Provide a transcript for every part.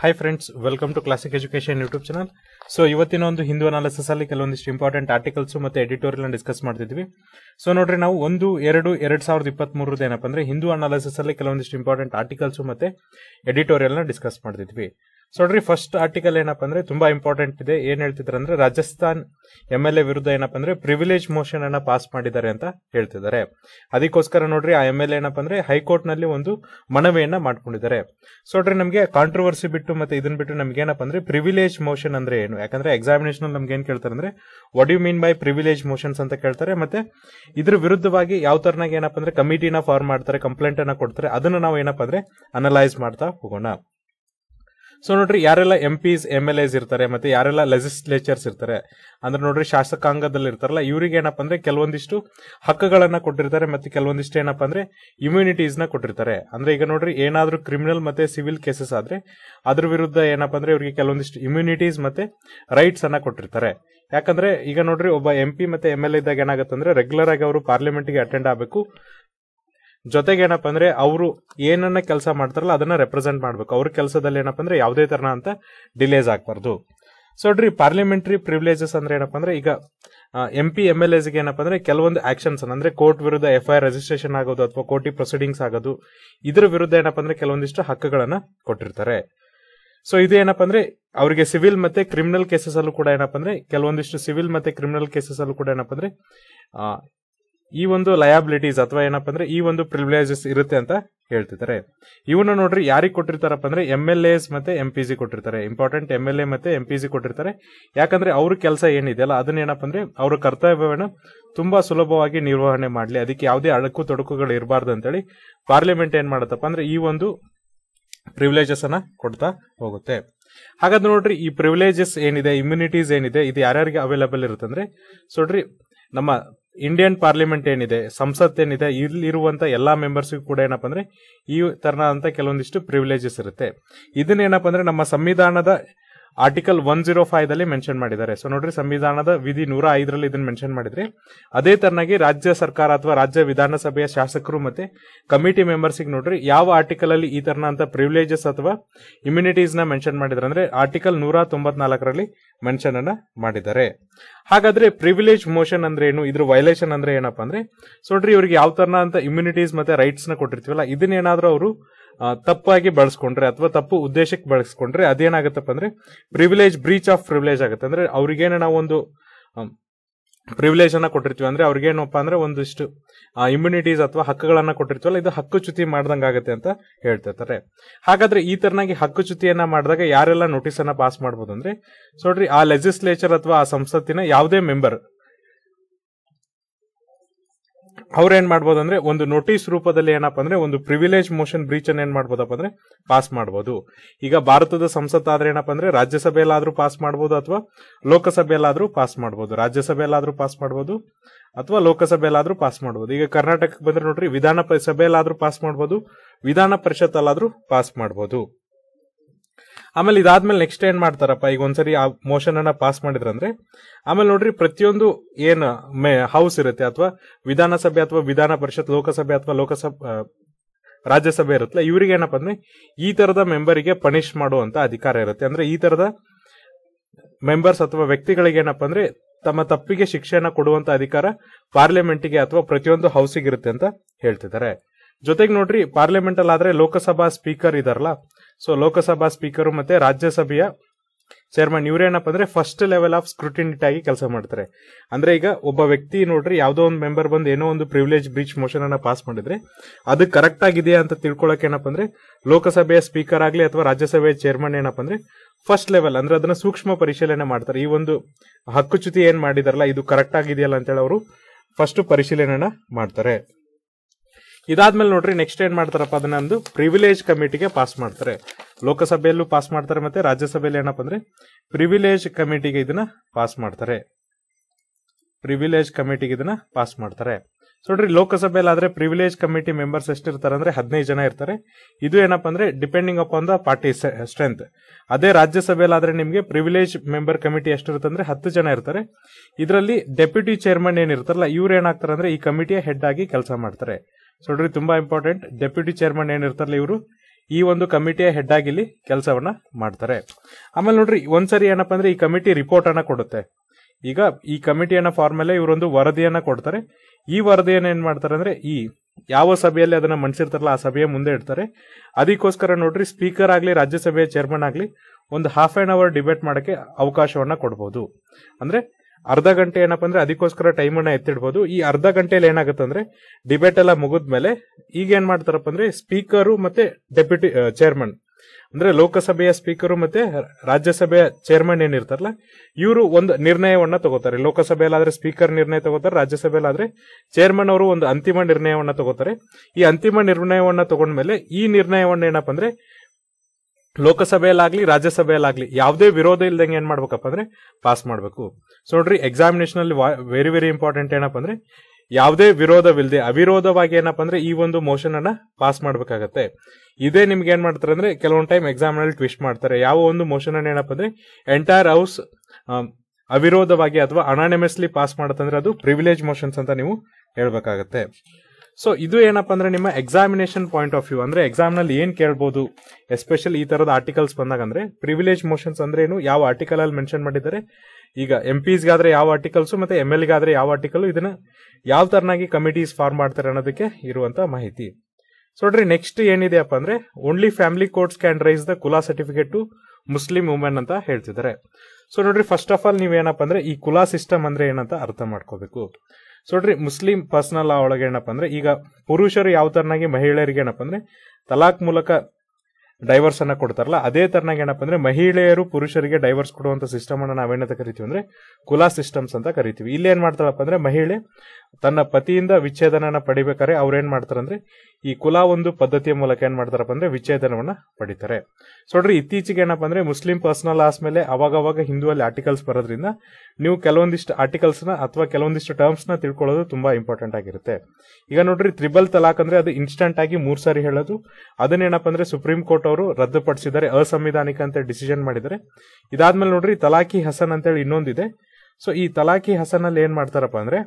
hi friends welcome to classic education YouTube channel so ಇವತ್ತಿನ ಒಂದು Hindu analysis ಅಲ್ಲಿ ಕೆಲವೊಂದಿಷ್ಟು ಇಂಪಾರ್ಟೆಂಟ್ ಆರ್ಟಿಕಲ್ಸ್ ಮತ್ತೆ ಎಡಿಟೋರಿಯಲ್ ಡಿಸ್ಕಸ್ ಮಾಡ್ತಿದ್ವಿ ಸೊ ನೋಡ್ರಿ ನಾವು ಒಂದು ಎರಡು ಎರಡ್ ಸಾವಿರದ ಇಪ್ಪತ್ತ್ ಮೂರದ ಏನಪ್ಪ ಅಂದ್ರೆ ಹಿಂದೂ ಅನಾಲಿಸಿಸ್ ಅಲ್ಲಿ ಕೆಲವೊಂದಿಷ್ಟು ಇಂಪಾರ್ಟೆಂಟ್ ಆರ್ಟಿಕಲ್ಸ್ ಮತ್ತೆ ಎಡಿಟೋರಿಯಲ್ ನ ಡಿಸ್ಕಸ್ ಮಾಡ್ತಿದ್ವಿ ಸೊ ನೋಡ್ರಿ ಫಸ್ಟ್ ಆರ್ಟಿಕಲ್ ಏನಪ್ಪ ಅಂದ್ರೆ ತುಂಬಾ ಇಂಪಾರ್ಟೆಂಟ್ ಇದೆ ಏನ್ ಹೇಳ್ತಿದ್ದಾರೆ ಅಂದ್ರೆ ರಾಜಸ್ಥಾನ್ ಎಂ ಎಲ್ ಎ ವಿರುದ್ಧ ಏನಪ್ಪ ಅಂದ್ರೆ ಪ್ರಿವಿಲೇಜ್ ಮೋಷನ್ ಅನ್ನ ಪಾಸ್ ಮಾಡಿದ್ದಾರೆ ಅಂತ ಹೇಳ್ತಿದ್ದಾರೆ ಅದಕ್ಕೋಸ್ಕರ ನೋಡ್ರಿ ಆ ಎಂ ಎಲ್ ಏನಪ್ಪ ಅಂದ್ರೆ ಹೈಕೋರ್ಟ್ ನಲ್ಲಿ ಒಂದು ಮನವಿಯನ್ನ ಮಾಡ್ಕೊಂಡಿದ್ದಾರೆ ಸೊ ನೋಡ್ರಿ ನಮಗೆ ಕಾಂಟ್ರವರ್ಸಿ ಬಿಟ್ಟು ಮತ್ತೆ ಇದನ್ನ ಬಿಟ್ಟು ನಮ್ಗೆ ಏನಪ್ಪ ಅಂದ್ರೆ ಪ್ರಿವಿಲೇಜ್ ಮೋಷನ್ ಅಂದ್ರೆ ಏನು ಯಾಕಂದ್ರೆ ಎಕ್ಸಾಮಿನೇಷನ್ ನಮ್ಗೆ ಏನ್ ಕೇಳ್ತಾರೆ ಅಂದ್ರೆ what you mean by privilege motions ಅಂತ ಕೇಳ್ತಾರೆ ಮತ್ತೆ ಇದ್ರ ವಿರುದ್ಧವಾಗಿ ಯಾವ ತರನಾಗ ಏನಪ್ಪ ಅಂದ್ರೆ ಕಮಿಟಿನ ಫಾರ್ಮ್ ಮಾಡ್ತಾರೆ ಕಂಪ್ಲೇಂಟ್ ಅನ್ನ ಕೊಡ್ತಾರೆ ಅದನ್ನ ನಾವು ಏನಪ್ಪ ಅಂದ್ರೆ ಅನಲೈಸ್ ಮಾಡ್ತಾ ಹೋಗೋಣ ಸೊ ನೋಡ್ರಿ ಯಾರೆಲ್ಲ M Ps M L S ಇರ್ತಾರೆ ಮತ್ತೆ ಯಾರೆಲ್ಲ ಲೆಜಿಸ್ಲೇಚರ್ಸ್ ಇರ್ತಾರೆ ಅಂದ್ರೆ ನೋಡ್ರಿ ಶಾಸಕಾಂಗದಲ್ಲಿ ಇರ್ತಾರಲ್ಲ ಇವ್ರಿಗೆ ಏನಪ್ಪ ಅಂದ್ರೆ ಕೆಲವೊಂದಿಷ್ಟು ಹಕ್ಕುಗಳನ್ನ ಕೊಟ್ಟಿರ್ತಾರೆ ಮತ್ತೆ ಕೆಲವೊಂದಿಷ್ಟು ಏನಪ್ಪ ಅಂದ್ರೆ ಇಮ್ಯುನಿಟೀಸ್ ನ ಕೊಟ್ಟಿರ್ತಾರೆ ಅಂದ್ರೆ ಈಗ ನೋಡ್ರಿ ಏನಾದ್ರೂ ಕ್ರಿಮಿನಲ್ ಮತ್ತೆ ಸಿವಿಲ್ ಕೇಸಸ್ ಆದ್ರೆ ಅದ್ರ ವಿರುದ್ಧ ಏನಪ್ಪ ಅಂದ್ರೆ ಇವ್ರಿಗೆ ಕೆಲವೊಂದಿಷ್ಟು ಇಮ್ಯುನಿಟೀಸ್ ಮತ್ತೆ ರೈಟ್ಸ್ ಅನ್ನ ಕೊಟ್ಟಿರ್ತಾರೆ ಯಾಕಂದ್ರೆ ಈಗ ನೋಡ್ರಿ ಒಬ್ಬ ಎಂ ಪಿ ಮತ್ತೆ ಎಂ ಎಲ್ ಇದ್ದಾಗ ಏನಾಗುತ್ತೆ ಅಂದ್ರೆ ರೆಗ್ಯುಲರ್ ಆಗಿ ಅವರು ಪಾರ್ಲಿಮೆಂಟ್ ಗೆ ಅಟೆಂಡ್ ಆಗಬೇಕು ಜೊತೆಗೆ ಏನಪ್ಪ ಅಂದ್ರೆ ಅವರು ಏನನ್ನ ಕೆಲಸ ಮಾಡ್ತಾರಲ್ಲ ಅದನ್ನ ರೆಪ್ರೆಸೆಂಟ್ ಮಾಡ್ಬೇಕು ಅವ್ರ ಕೆಲಸದಲ್ಲಿ ಏನಪ್ಪ ಅಂದ್ರೆ ಯಾವುದೇ ತರನ ಅಂತ ಡಿಲೇಸ್ ಆಗ್ಬಾರ್ದು ಸೊ ನೋಡ್ರಿ ಪಾರ್ಲಿಮೆಂಟರಿ ಪ್ರಿವಿಲೇಜಸ್ ಅಂದ್ರೆ ಏನಪ್ಪ ಅಂದ್ರೆ ಈಗ M P M L S ಗೆ ಏನಪ್ಪ ಅಂದ್ರೆ ಕೆಲವೊಂದು ಆಕ್ಷನ್ಸ್ ಅಂದ್ರೆ ಕೋರ್ಟ್ ವಿರುದ್ಧ ಎಫ್ ಐ ಆರ್ ರಿಜಿಸ್ಟ್ರೇಷನ್ ಆಗೋದು ಅಥವಾ ಕೋರ್ಟಿ ಪ್ರೊಸೀಡಿಂಗ್ಸ್ ಆಗೋದು ಇದ್ರ ವಿರುದ್ಧ ಏನಪ್ಪ ಅಂದ್ರೆ ಕೆಲವೊಂದಿಷ್ಟು ಹಕ್ಕುಗಳನ್ನ ಕೊಟ್ಟಿರ್ತಾರೆ ಸೊ ಇದು ಏನಪ್ಪ ಅಂದ್ರೆ ಅವರಿಗೆ ಸಿವಿಲ್ ಮತ್ತೆ ಕ್ರಿಮಿನಲ್ ಕೇಸಸ್ ಅಲ್ಲೂ ಕೂಡ ಏನಪ್ಪ ಅಂದ್ರೆ ಕೆಲವೊಂದಿಷ್ಟು ಸಿವಿಲ್ ಮತ್ತೆ ಕ್ರಿಮಿನಲ್ ಕೇಸಸ್ ಅಲ್ಲೂ ಕೂಡ ಏನಪ್ಪ ಅಂದ್ರೆ ಆ, ಈ ಒಂದು ಲಯಾಬಿಲಿಟೀಸ್ ಅಥವಾ ಏನಪ್ಪ ಅಂದ್ರೆ ಈ ಒಂದು ಪ್ರಿವಿಲೇಜಸ್ ಇರುತ್ತೆ ಅಂತ ಹೇಳ್ತಿದ್ದಾರೆ ಇವನ್ನ ನೋಡ್ರಿ ಯಾರಿಗೆ ಕೊಟ್ಟಿರ್ತಾರಪ್ಪ ಅಂದ್ರೆ ಎಂ ಎಲ್ ಎಸ್ ಮತ್ತೆ ಎಂ ಪಿ ಜಿ ಕೊಟ್ಟಿರ್ತಾರೆ ಇಂಪಾರ್ಟೆಂಟ್ ಎಂ ಎಲ್ ಎ ಮತ್ತೆ ಎಂ ಪಿ ಜಿ ಕೊಟ್ಟಿರ್ತಾರೆ ಯಾಕಂದ್ರೆ ಅವ್ರ ಕೆಲಸ ಏನಿದೆಯಲ್ಲ ಅದನ್ನ ಏನಪ್ಪ ಅಂದ್ರೆ ಅವ್ರ ಕರ್ತವ್ಯವನ್ನ ತುಂಬಾ ಸುಲಭವಾಗಿ ನಿರ್ವಹಣೆ ಮಾಡಲಿ ಅದಕ್ಕೆ ಯಾವುದೇ ಅಡಕು ತೊಡಕುಗಳು ಇರಬಾರ್ದು ಅಂತೇಳಿ ಪಾರ್ಲಿಮೆಂಟ್ ಏನ್ ಮಾಡತ್ತಪ್ಪ ಅಂದ್ರೆ ಈ ಒಂದು ಪ್ರಿವಿಲೇಜಸ್ ಅನ್ನ ಕೊಡ್ತಾ ಹೋಗುತ್ತೆ ಹಾಗಾದ್ರೆ ನೋಡ್ರಿ ಈ ಪ್ರಿವಿಲೇಜಸ್ ಏನಿದೆ ಇಮ್ಯುನಿಟೀಸ್ ಏನಿದೆ ಇದು ಯಾರ್ಯಾರಿಗೆ ಅವೈಲಬಲ್ ಇರುತ್ತೆ ಅಂದ್ರೆ ಸೊ ನೋಡ್ರಿ ನಮ್ಮ ಇಂಡಿಯನ್ ಪಾರ್ಲಿಮೆಂಟ್ ಏನಿದೆ ಸಂಸತ್ ಏನಿದೆ ಇಲ್ಲಿರುವಂತ ಎಲ್ಲಾ ಮೆಂಬರ್ಸ್ಗೂ ಕೂಡ ಏನಪ್ಪ ಅಂದ್ರೆ ಈ ತರನಾದಂತ ಕೆಲವೊಂದಿಷ್ಟು ಪ್ರಿವಿಲೇಜಸ್ ಇರುತ್ತೆ ಇದನ್ನ ಏನಪ್ಪ ಅಂದ್ರೆ ನಮ್ಮ ಸಂವಿಧಾನದ ಆರ್ಟಿಕಲ್ ಒನ್ ಜೀರೋ ಫೈವ್ ದಲ್ಲಿ ಮೆನ್ಷನ್ ಮಾಡಿದ್ದಾರೆ ಸೊ ನೋಡ್ರಿ ಸಂವಿಧಾನದ ವಿಧಿ ನೂರ ಐದರಲ್ಲಿ ಇದನ್ನ ಮೆನ್ಷನ್ ಮಾಡಿದ್ರೆ ಅದೇ ತರನಾಗಿ ರಾಜ್ಯ ಸರ್ಕಾರ ಅಥವಾ ರಾಜ್ಯ ವಿಧಾನಸಭೆಯ ಶಾಸಕರು ಮತ್ತೆ ಕಮಿಟಿ ಮೆಂಬರ್ಸ್ ನೋಡ್ರಿ ಯಾವ ಆರ್ಟಿಕಲ್ ಅಲ್ಲಿ ಈ ತರನಂತ ಪ್ರಿವಿಲೇಜಸ್ ಅಥವಾ ಇಮ್ಯುನಿಟೀಸ್ ನ ಮೆನ್ಷನ್ ಮಾಡಿದ್ರೆ ಅಂದ್ರೆ ಆರ್ಟಿಕಲ್ ನೂರ ತೊಂಬತ್ನಾಲ್ಕರಲ್ಲಿ ಮೆನ್ಷನ್ ಅನ್ನ ಮಾಡಿದ್ದಾರೆ ಹಾಗಾದ್ರೆ ಪ್ರಿವಿಲೇಜ್ ಮೋಷನ್ ಅಂದ್ರೆ ಏನು ಇದ್ರ ವೈಲೇಷನ್ ಅಂದ್ರೆ ಏನಪ್ಪಾ ಅಂದ್ರೆ ಸೊ ನೋಡ್ರಿ ಇವ್ರಿಗೆ ಯಾವ ತರನ ಅಂತ ಇಮ್ಯುನಿಟೀಸ್ ಮತ್ತೆ ರೈಟ್ಸ್ ನ ಕೊಟ್ಟಿರ್ತೀವಲ್ಲ ಇದನ್ನೇನಾದ್ರೂ ಅವರು ತಪ್ಪಾಗಿ ಬಳಸ್ಕೊಂಡ್ರೆ ಅಥವಾ ತಪ್ಪು ಉದ್ದೇಶಕ್ಕೆ ಬಳಸ್ಕೊಂಡ್ರೆ ಅದೇನಾಗತ್ತಪ್ಪ ಅಂದ್ರೆ ಪ್ರಿವಿಲೇಜ್ ಬ್ರೀಚ್ ಆಫ್ ಪ್ರಿವಿಲೇಜ್ ಆಗುತ್ತೆ ಅಂದ್ರೆ ಅವ್ರಿಗೇನು ನಾವು ಒಂದು ಪ್ರಿವಿಲೇಜ್ ಅನ್ನ ಕೊಟ್ಟಿರ್ತೀವಿ ಅಂದ್ರೆ ಅವ್ರಿಗೇನಪ್ಪ ಅಂದ್ರೆ ಒಂದಿಷ್ಟು ಇಮ್ಯುನಿಟೀಸ್ ಅಥವಾ ಹಕ್ಕುಗಳನ್ನ ಕೊಟ್ಟಿರ್ತೀವಲ್ಲ ಇದು ಹಕ್ಕುಚ್ಯುತಿ ಮಾಡ್ದಂಗ ಆಗುತ್ತೆ ಅಂತ ಹೇಳ್ತಿರ್ತಾರೆ ಹಾಗಾದ್ರೆ ಈ ತರನಾಗಿ ಹಕ್ಕುಚ್ಯುತಿಯನ್ನ ಮಾಡಿದಾಗ ಯಾರೆಲ್ಲ ನೋಟಿಸ್ ಅನ್ನ ಪಾಸ್ ಮಾಡಬಹುದು ಅಂದ್ರೆ ಸೊ ನೋಡ್ರಿ ಆ ಲೆಜಿಸ್ಲೇಚರ್ ಅಥವಾ ಆ ಸಂಸತ್ತಿನ ಯಾವುದೇ ಮೆಂಬರ್ ಅವ್ರೇನ್ ಮಾಡ್ಬೋದು ಅಂದ್ರೆ ಒಂದು ನೋಟಿಸ್ ರೂಪದಲ್ಲಿ ಏನಪ್ಪಾ ಅಂದ್ರೆ ಒಂದು ಪ್ರಿವಿಲೇಜ್ ಮೋಷನ್ ಬ್ರೀಚ್ ಅನ್ನ ಏನ್ ಮಾಡ್ಬೋದಪ್ಪ ಅಂದ್ರೆ ಪಾಸ್ ಮಾಡಬಹುದು ಈಗ ಭಾರತದ ಸಂಸತ್ ಆದ್ರೆ ಏನಪ್ಪಾ ಅಂದ್ರೆ ರಾಜ್ಯಸಭೆಯಲ್ಲಾದ್ರೂ ಪಾಸ್ ಮಾಡಬಹುದು ಅಥವಾ ಲೋಕಸಭೆಯಲ್ಲಾದ್ರೂ ಪಾಸ್ ಮಾಡಬಹುದು ರಾಜ್ಯಸಭೆಯಲ್ಲಾದ್ರೂ ಪಾಸ್ ಮಾಡಬಹುದು ಅಥವಾ ಲೋಕಸಭೆಯಲ್ಲಾದ್ರೂ ಪಾಸ್ ಮಾಡಬಹುದು ಈಗ ಕರ್ನಾಟಕಕ್ಕೆ ಬಂದ್ರೆ ನೋಡ್ರಿ ವಿಧಾನ ಪ- ಸಭೆಯಲ್ಲಾದ್ರೂ ಪಾಸ್ ಮಾಡಬಹುದು ವಿಧಾನ ಪರಿಷತ್ ಅಲ್ಲಾದ್ರೂ ಪಾಸ್ ಮಾಡಬಹುದು ಆಮೇಲೆ ಇದಾದ್ಮೇಲೆ ನೆಕ್ಸ್ಟ್ ಏನ್ ಮಾಡ್ತಾರಪ್ಪ ಈಗ ಒಂದ್ಸರಿ ಆ ಮೋಷನ್ ಅನ್ನ ಪಾಸ್ ಮಾಡಿದ್ರಂದ್ರೆ ಆಮೇಲೆ ನೋಡ್ರಿ ಪ್ರತಿಯೊಂದು ಏನ್ ಹೌಸ್ ಇರುತ್ತೆ ಅಥವಾ ವಿಧಾನಸಭೆ ಅಥವಾ ವಿಧಾನ ಪರಿಷತ್ ಲೋಕಸಭೆ ಅಥವಾ ಲೋಕಸಭೆ ಆ, ರಾಜ್ಯಸಭೆ ಇರುತ್ತಲ್ಲ ಇವ್ರಿಗೆ ಏನಪ್ಪ ಅಂದ್ರೆ ಈ ತರದ ಮೆಂಬರಿಗೆ ಪನಿಷ್ ಮಾಡುವಂತ ಅಧಿಕಾರ ಇರುತ್ತೆ ಅಂದ್ರೆ ಈ ತರದ ಮೆಂಬರ್ಸ್ ಅಥವಾ ವ್ಯಕ್ತಿಗಳಿಗೆ ಏನಪ್ಪ ಅಂದ್ರೆ ತಮ್ಮ ತಪ್ಪಿಗೆ ಶಿಕ್ಷೆಯನ್ನ ಕೊಡುವಂತ ಅಧಿಕಾರ ಪಾರ್ಲಿಮೆಂಟ್ಗೆ ಅಥವಾ ಪ್ರತಿಯೊಂದು ಹೌಸಿಗೆ ಇರುತ್ತೆ ಅಂತ ಹೇಳ್ತಿದ್ದಾರೆ ಜೊತೆಗೆ ನೋಡ್ರಿ ಪಾರ್ಲಿಮೆಂಟ್ ಅಲ್ಲಿ ಆದ್ರೆ ಲೋಕಸಭಾ ಸ್ಪೀಕರ್ ಇದಾರಲ್ಲ ಸೊ ಲೋಕಸಭಾ ಸ್ಪೀಕರ್ ಮತ್ತೆ ರಾಜ್ಯಸಭೆಯ ಚೇರ್ಮನ್ ಇವ್ರೇನಪ್ಪ ಅಂದ್ರೆ ಫಸ್ಟ್ ಲೆವೆಲ್ ಆಫ್ ಸ್ಕ್ರೂಟಿನಿಟ್ ಆಗಿ ಕೆಲಸ ಮಾಡ್ತಾರೆ ಅಂದ್ರೆ ಈಗ ಒಬ್ಬ ವ್ಯಕ್ತಿ ನೋಡ್ರಿ ಯಾವ್ದೋ ಒಂದು ಮೆಂಬರ್ ಬಂದು ಏನೋ ಒಂದು ಪ್ರಿವಿಲೇಜ್ ಬ್ರೀಚ್ ಮೋಷನ್ ಅನ್ನ ಪಾಸ್ ಮಾಡಿದ್ರೆ ಅದು ಕರೆಕ್ಟ್ ಆಗಿದೆಯಾ ಅಂತ ತಿಳ್ಕೊಳಕ್ ಏನಪ್ಪ ಅಂದ್ರೆ ಲೋಕಸಭೆಯ ಸ್ಪೀಕರ್ ಆಗ್ಲಿ ಅಥವಾ ರಾಜ್ಯಸಭೆಯ ಚೇರ್ಮನ್ ಏನಪ್ಪ ಅಂದ್ರೆ ಫಸ್ಟ್ ಲೆವೆಲ್ ಅಂದ್ರೆ ಅದನ್ನ ಸೂಕ್ಷ್ಮ ಪರಿಶೀಲನೆ ಮಾಡ್ತಾರೆ ಈ ಒಂದು ಹಕ್ಕುಚ್ಯುತಿ ಏನ್ ಮಾಡಿದಾರಲ್ಲ ಇದು ಕರೆಕ್ಟ್ ಆಗಿದೆಯಲ್ಲ ಅಂತೇಳಿ ಅವರು ಫಸ್ಟ್ ಪರಿಶೀಲನೆನ ಮಾಡ್ತಾರೆ ಇದಾದ್ಮೇಲೆ ನೋಡ್ರಿ ನೆಕ್ಸ್ಟ್ ಏನ್ ಮಾಡ್ತಾರಪ್ಪ ಅದನ್ನ ಒಂದು ಪ್ರಿವಿಲೇಜ್ ಕಮಿಟಿಗೆ ಪಾಸ್ ಮಾಡ್ತಾರೆ ಲೋಕಸಭೆಯಲ್ಲೂ ಪಾಸ್ ಮಾಡ್ತಾರೆ ಮತ್ತೆ ರಾಜ್ಯಸಭೆಯಲ್ಲಿ ಏನಪ್ಪ ಅಂದ್ರೆ ಪ್ರಿವಿಲೇಜ್ ಕಮಿಟಿಗೆ ಇದನ್ನ ಪಾಸ್ ಮಾಡ್ತಾರೆ ಪ್ರಿವಿಲೇಜ್ ಕಮಿಟಿಗೆ ಇದನ್ನ ಪಾಸ್ ಮಾಡ್ತಾರೆ ಸೊ ನೋಡ್ರಿ ಲೋಕಸಭೆಯಲ್ಲಿ ಆದ್ರೆ ಪ್ರಿವಿಲೇಜ್ ಕಮಿಟಿ ಮೆಂಬರ್ಸ್ ಎಷ್ಟಿರ್ತಾರೆ ಅಂದ್ರೆ ಹದಿನೈದು ಜನ ಇರ್ತಾರೆ ಇದು ಏನಪ್ಪ ಅಂದ್ರೆ depending upon the party strength ಅದೇ ರಾಜ್ಯಸಭೆಯಲ್ಲಿ ಆದ್ರೆ ನಿಮಗೆ ಪ್ರಿವಿಲೇಜ್ ಮೆಂಬರ್ ಕಮಿಟಿ ಎಷ್ಟಿರುತ್ತೆ ಅಂದ್ರೆ ಹತ್ತು ಜನ ಇರ್ತಾರೆ ಇದರಲ್ಲಿ ಡೆಪ್ಯೂಟಿ ಚೇರ್ಮನ್ ಏನಿರ್ತಾರಲ್ಲ ಇವ್ರು ಏನಾಗ್ತಾರೆ ಅಂದ್ರೆ ಈ ಕಮಿಟಿಯ ಹೆಡ್ ಆಗಿ ಕೆಲಸ ಮಾಡ್ತಾರೆ ಸೊ ನೋಡ್ರಿ ತುಂಬಾ ಇಂಪಾರ್ಟೆಂಟ್ ಡೆಪ್ಯೂಟಿ ಚೇರ್ಮನ್ ಏನಿರ್ತಾರಲ್ಲ ಇವರು ಈ ಒಂದು ಕಮಿಟಿಯ ಹೆಡ್ ಆಗಿ ಇಲ್ಲಿ ಕೆಲಸವನ್ನ ಮಾಡ್ತಾರೆ ಆಮೇಲೆ ನೋಡ್ರಿ ಒಂದ್ಸರಿ ಏನಪ್ಪಾ ಅಂದ್ರೆ ಈ ಕಮಿಟಿ ರಿಪೋರ್ಟ್ ಅನ್ನ ಕೊಡುತ್ತೆ ಈಗ ಈ ಕಮಿಟಿಯನ್ನ ಫಾರ್ಮ್ ಮೇಲೆ ಇವರೊಂದು ವರದಿಯನ್ನ ಕೊಡ್ತಾರೆ ಈ ವರದಿಯನ್ನ ಏನ್ ಮಾಡ್ತಾರೆ ಅಂದ್ರೆ ಈ ಯಾವ ಸಭೆಯಲ್ಲಿ ಅದನ್ನ ಮಂಡಿಸಿರ್ತಾರಲ್ಲ ಆ ಸಭೆಯ ಮುಂದೆ ಇಡ್ತಾರೆ ಅದಕ್ಕೋಸ್ಕರ ನೋಡ್ರಿ ಸ್ಪೀಕರ್ ಆಗ್ಲಿ ರಾಜ್ಯಸಭೆಯ ಚೇರ್ಮನ್ ಆಗ್ಲಿ ಒಂದು ಹಾಫ್ ಆನ್ ಅವರ್ ಡಿಬೇಟ್ ಮಾಡಕ್ಕೆ ಅವಕಾಶವನ್ನ ಕೊಡಬಹುದು ಅಂದ್ರೆ ಅರ್ಧ ಗಂಟೆ ಏನಪ್ಪ ಅಂದ್ರೆ ಅದಕ್ಕೋಸ್ಕರ ಟೈಮನ್ನ ಎತ್ತಿಡ್ಬೋದು ಈ ಅರ್ಧ ಗಂಟೆಯಲ್ಲಿ ಏನಾಗುತ್ತೆ ಅಂದ್ರೆ ಡಿಬೇಟ್ ಎಲ್ಲ ಮುಗಿದ್ಮೇಲೆ ಈಗ ಏನ್ ಮಾಡ್ತಾರಪ್ಪ ಅಂದ್ರೆ ಸ್ಪೀಕರು ಮತ್ತೆ ಡೆಪ್ಯೂಟಿ ಚೇರ್ಮನ್ ಅಂದ್ರೆ ಲೋಕಸಭೆಯ ಸ್ಪೀಕರು ಮತ್ತೆ ರಾಜ್ಯಸಭೆಯ ಚೇರ್ಮನ್ ಏನಿರ್ತಾರಲ್ಲ ಇವರು ಒಂದು ನಿರ್ಣಯವನ್ನ ತಗೋತಾರೆ ಲೋಕಸಭೆಯಲ್ಲಾದ್ರೆ ಸ್ಪೀಕರ್ ನಿರ್ಣಯ ತಗೋತಾರೆ ರಾಜ್ಯಸಭೆಯಲ್ಲಾದ್ರೆ ಚೇರ್ಮನ್ ಅವರು ಒಂದು ಅಂತಿಮ ನಿರ್ಣಯವನ್ನ ತಗೋತಾರೆ ಈ ಅಂತಿಮ ನಿರ್ಣಯವನ್ನ ತಗೊಂಡ್ಮೇಲೆ ಈ ನಿರ್ಣಯವನ್ನ ಏನಪ್ಪ ಅಂದ್ರೆ ಲೋಕಸಭೆಯಲ್ಲಾಗ್ಲಿ ರಾಜ್ಯಸಭೆಯಲ್ಲಾಗ್ಲಿ ಯಾವುದೇ ವಿರೋಧ ಇಲ್ದಂಗೆ ಏನ್ ಮಾಡ್ಬೇಕಪ್ಪ ಅಂದ್ರೆ ಪಾಸ್ ಮಾಡಬೇಕು ಸೊ ನೋಡ್ರಿ ಎಕ್ಸಾಮಿನೇಷನ್ ಅಲ್ಲಿ ವೆರಿ ವೆರಿ ಇಂಪಾರ್ಟೆಂಟ್ ಏನಪ್ಪ ಅಂದ್ರೆ ಯಾವುದೇ ವಿರೋಧವಿಲ್ಲದೆ ಅವಿರೋಧವಾಗಿ ಏನಪ್ಪ ಅಂದ್ರೆ ಈ ಒಂದು ಮೋಷನ್ ಅನ್ನ ಪಾಸ್ ಮಾಡ್ಬೇಕಾಗತ್ತೆ ಇದೇ ನಿಮ್ಗೆ ಏನ್ ಮಾಡ್ತಾರೆ ಅಂದ್ರೆ ಕೆಲವೊಂದು ಟೈಮ್ ಎಕ್ಸಾಮ್ ನಲ್ಲಿ ಟ್ವಿಸ್ಟ್ ಮಾಡ್ತಾರೆ ಯಾವ ಒಂದು ಮೋಷನ್ ಅನ್ನ ಏನಪ್ಪ ಅಂದ್ರೆ ಎಂಟೈರ್ ಹೌಸ್ ಅವಿರೋಧವಾಗಿ ಅಥವಾ ಅನಾನಿಮಸ್ಲಿ ಪಾಸ್ ಮಾಡುತ್ತಂದ್ರೆ ಅದು ಪ್ರಿವಿಲೇಜ್ ಮೋಷನ್ಸ್ ಅಂತ ನೀವು ಹೇಳ್ಬೇಕಾಗತ್ತೆ ಸೊ ಇದು ಏನಪ್ಪಾ ಅಂದ್ರೆ ನಿಮ್ಮ ಎಕ್ಸಾಮಿನೇಷನ್ ಪಾಯಿಂಟ್ ಆಫ್ ವ್ಯೂ ಅಂದ್ರೆ ಎಕ್ಸಾಮ್ ನಲ್ಲಿ ಏನ್ ಕೇಳ್ಬೋದು ಎಸ್ಪೆಷಲಿ ಈ ತರದ ಆರ್ಟಿಕಲ್ಸ್ ಬಂದಾಗ ಅಂದ್ರೆ ಪ್ರಿವಿಲೇಜ್ ಮೋಷನ್ಸ್ ಅಂದ್ರೆ ಏನು ಯಾವ ಆರ್ಟಿಕಲ್ ಅಲ್ಲಿ ಮೆನ್ಷನ್ ಮಾಡಿದ್ದಾರೆ ಈಗ ಎಂ ಗಾದ್ರೆ ಯಾವ ಆರ್ಟಿಕಲ್ಸ್ ಮತ್ತೆ ಎಂ ಎಲ್ ಗಾದ್ರೆ ಯಾವ ಆರ್ಟಿಕಲ್ ಇದನ್ನ ಯಾವ ತರನಾಗಿ ಕಮಿಟೀಸ್ ಫಾರ್ಮ್ ಮಾಡ್ತಾರೆ ಅನ್ನೋದಕ್ಕೆ ಇರುವಂತ ಮಾಹಿತಿ ಸೊ ನೋಡ್ರಿ ನೆಕ್ಸ್ಟ್ ಏನಿದೆಯಪ್ಪ ಅಂದ್ರೆ only family courts can raise the ಕುಲಾ ಸರ್ಟಿಫಿಕೇಟ್ ಟು ಮುಸ್ಲಿಂ ವುಮೆನ್ ಅಂತ ಹೇಳ್ತಿದ್ದಾರೆ ಸೊ ನೋಡ್ರಿ ಫಸ್ಟ್ ಆಫ್ ಆಲ್ ನೀವೇನಪ್ಪ ಅಂದ್ರೆ ಈ ಕುಲಾ ಸಿಸ್ಟಮ್ ಅಂದ್ರೆ ಏನಂತ ಅರ್ಥ ಮಾಡ್ಕೋಬೇಕು ಸೊ ನೋಡ್ರಿ ಮುಸ್ಲಿಂ ಪರ್ಸನಲ್ ಲಾ ಒಳಗೆ ಏನಪ್ಪ ಅಂದ್ರೆ ಈಗ ಪುರುಷರು ಯಾವ ತರನಾಗಿ ಮಹಿಳೆಯರಿಗೆ ಏನಪ್ಪ ಅಂದ್ರೆ ತಲಾಕ್ ಮೂಲಕ ಡೈವರ್ಸ್ ಅನ್ನ ಕೊಡ್ತಾರಲ್ಲ ಅದೇ ತರನಾಗಿ ಏನಪ್ಪ ಅಂದ್ರೆ ಮಹಿಳೆಯರು ಪುರುಷರಿಗೆ ಡೈವರ್ಸ್ ಕೊಡುವಂತ ಸಿಸ್ಟಮ್ ಅನ್ನ ನಾವೇನಂತ ಕರಿತೀವಿ ಅಂದ್ರೆ ಕುಲಾ ಸಿಸ್ಟಮ್ಸ್ ಅಂತ ಕರಿತೀವಿ ಇಲ್ಲಿ ಏನ್ ಮಾಡ್ತಾಳಪ್ಪ ಅಂದ್ರೆ ಮಹಿಳೆ ತನ್ನ ಪತಿಯಿಂದ ವಿಚ್ಛೇದನ ಪಡಿಬೇಕಾದ್ರೆ ಅವ್ರು ಏನ್ ಮಾಡ್ತಾರೆ ಅಂದ್ರೆ ಈ ಕುಲಾ ಒಂದು ಪದ್ಧತಿಯ ಮೂಲಕ ಏನ್ ಮಾಡ್ತಾರಪ್ಪ ಅಂದ್ರೆ ವಿಚ್ಛೇದನವನ್ನ ಪಡಿತಾರೆ ಸೊ ನೋಡ್ರಿ ಇತ್ತೀಚೆಗೆ ಏನಪ್ಪ ಅಂದ್ರೆ ಮುಸ್ಲಿಂ ಪರ್ಸನಲ್ ಲಾಸ್ ಮೇಲೆ ಅವಾಗವಾಗ ಹಿಂದೂಯಲ್ಲಿ ಆರ್ಟಿಕಲ್ಸ್ ಬರೋದ್ರಿಂದ ನೀವು ಕೆಲವೊಂದಿಷ್ಟು ಆರ್ಟಿಕಲ್ಸ್ ನ ಅಥವಾ ಕೆಲವೊಂದಿಷ್ಟು ಟರ್ಮ್ಸ್ ನ ತಿಳ್ಕೊಳ್ಳೋದು ತುಂಬಾ ಇಂಪಾರ್ಟೆಂಟ್ ಆಗಿರುತ್ತೆ ಈಗ ನೋಡ್ರಿ ತ್ರಿಬಲ್ ತಲಾಕ್ ಅಂದ್ರೆ ಅದು ಇನ್ಸ್ಟಂಟ್ ಆಗಿ ಮೂರ್ ಸಾರಿ ಹೇಳೋದು ಅದನ್ನೇನಪ್ಪ ಅಂದ್ರೆ ಸುಪ್ರೀಂ ಕೋರ್ಟ್ ಅವರು ರದ್ದುಪಡಿಸಿದ್ದಾರೆ ಅಸಂವಿಧಾನಿಕ ಅಂತ ಡಿಸಿಷನ್ ಮಾಡಿದ್ದಾರೆ ಇದಾದ್ಮೇಲೆ ನೋಡ್ರಿ ತಲಾಕಿ ಹಸನ್ ಅಂತೇಳಿ ಇನ್ನೊಂದಿದೆ ಸೊ ಈ ತಲಾಕಿ ಹಸನ್ ಅಲ್ಲಿ ಏನ್ ಮಾಡ್ತಾರಪ್ಪ ಅಂದ್ರೆ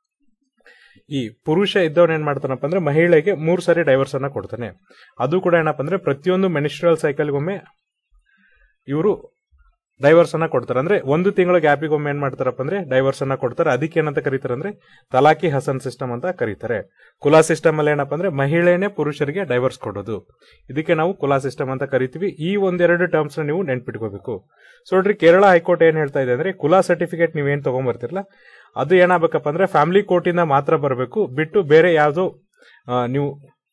ಈ ಪುರುಷ ಇದ್ದವನ್ ಏನ್ ಮಾಡ್ತಾನಪ್ಪ ಅಂದ್ರೆ ಮಹಿಳೆಗೆ ಮೂರ್ ಸಾರಿ ಡೈವರ್ಸ್ ಅನ್ನ ಕೊಡ್ತಾನೆ ಅದು ಕೂಡ ಏನಪ್ಪ ಅಂದ್ರೆ ಪ್ರತಿಯೊಂದು ಮೆನಿಸ್ಟ್ರಲ್ ಸೈಕಲ್ಗೊಮ್ಮೆ ಇವರು ಡೈವರ್ಸ್ ಅನ್ನ ಕೊಡ್ತಾರೆ ಅಂದ್ರೆ ಒಂದು ತಿಂಗಳ ಗ್ಯಾಪಿಗೆ ಒಮ್ಮೆ ಏನ್ ಮಾಡ್ತಾರಪ್ಪ ಅಂದ್ರೆ ಡೈವರ್ಸ್ ಅನ್ನ ಕೊಡ್ತಾರೆ ಅದಕ್ಕೆ ಏನಂತ ಕರೀತಾರೆ ಅಂದ್ರೆ ತಲಾಕಿ ಹಸನ್ ಸಿಸ್ಟಮ್ ಅಂತ ಕರೀತಾರೆ ಕುಲಾ ಸಿಸ್ಟಮ್ ಅಲ್ಲಿ ಏನಪ್ಪ ಅಂದ್ರೆ ಮಹಿಳೆನೇ ಪುರುಷರಿಗೆ ಡೈವರ್ಸ್ ಕೊಡೋದು ಇದಕ್ಕೆ ನಾವು ಕುಲಾ ಸಿಸ್ಟಮ್ ಅಂತ ಕರಿತೀವಿ ಈ ಒಂದೆರಡು ಟರ್ಮ್ಸ್ ನ ನೀವು ನೆನ್ಪಿಟ್ಕೋಬೇಕು ಸೊ ನೋಡ್ರಿ ಕೇರಳ ಹೈಕೋರ್ಟ್ ಏನ್ ಹೇಳ್ತಾ ಇದೆ ಅಂದ್ರೆ ಕುಲಾ ಸರ್ಟಿಫಿಕೇಟ್ ನೀವೇನ್ ತಗೊಂಡ್ಬರ್ತಿರಲ್ಲ ಅದು ಏನಾಗಬೇಕಪ್ಪ ಅಂದ್ರೆ ಫ್ಯಾಮಿಲಿ ಕೋರ್ಟಿಂದ ಮಾತ್ರ ಬರಬೇಕು ಬಿಟ್ಟು ಬೇರೆ ಯಾವ್ದೋ ಆ, ನೀವು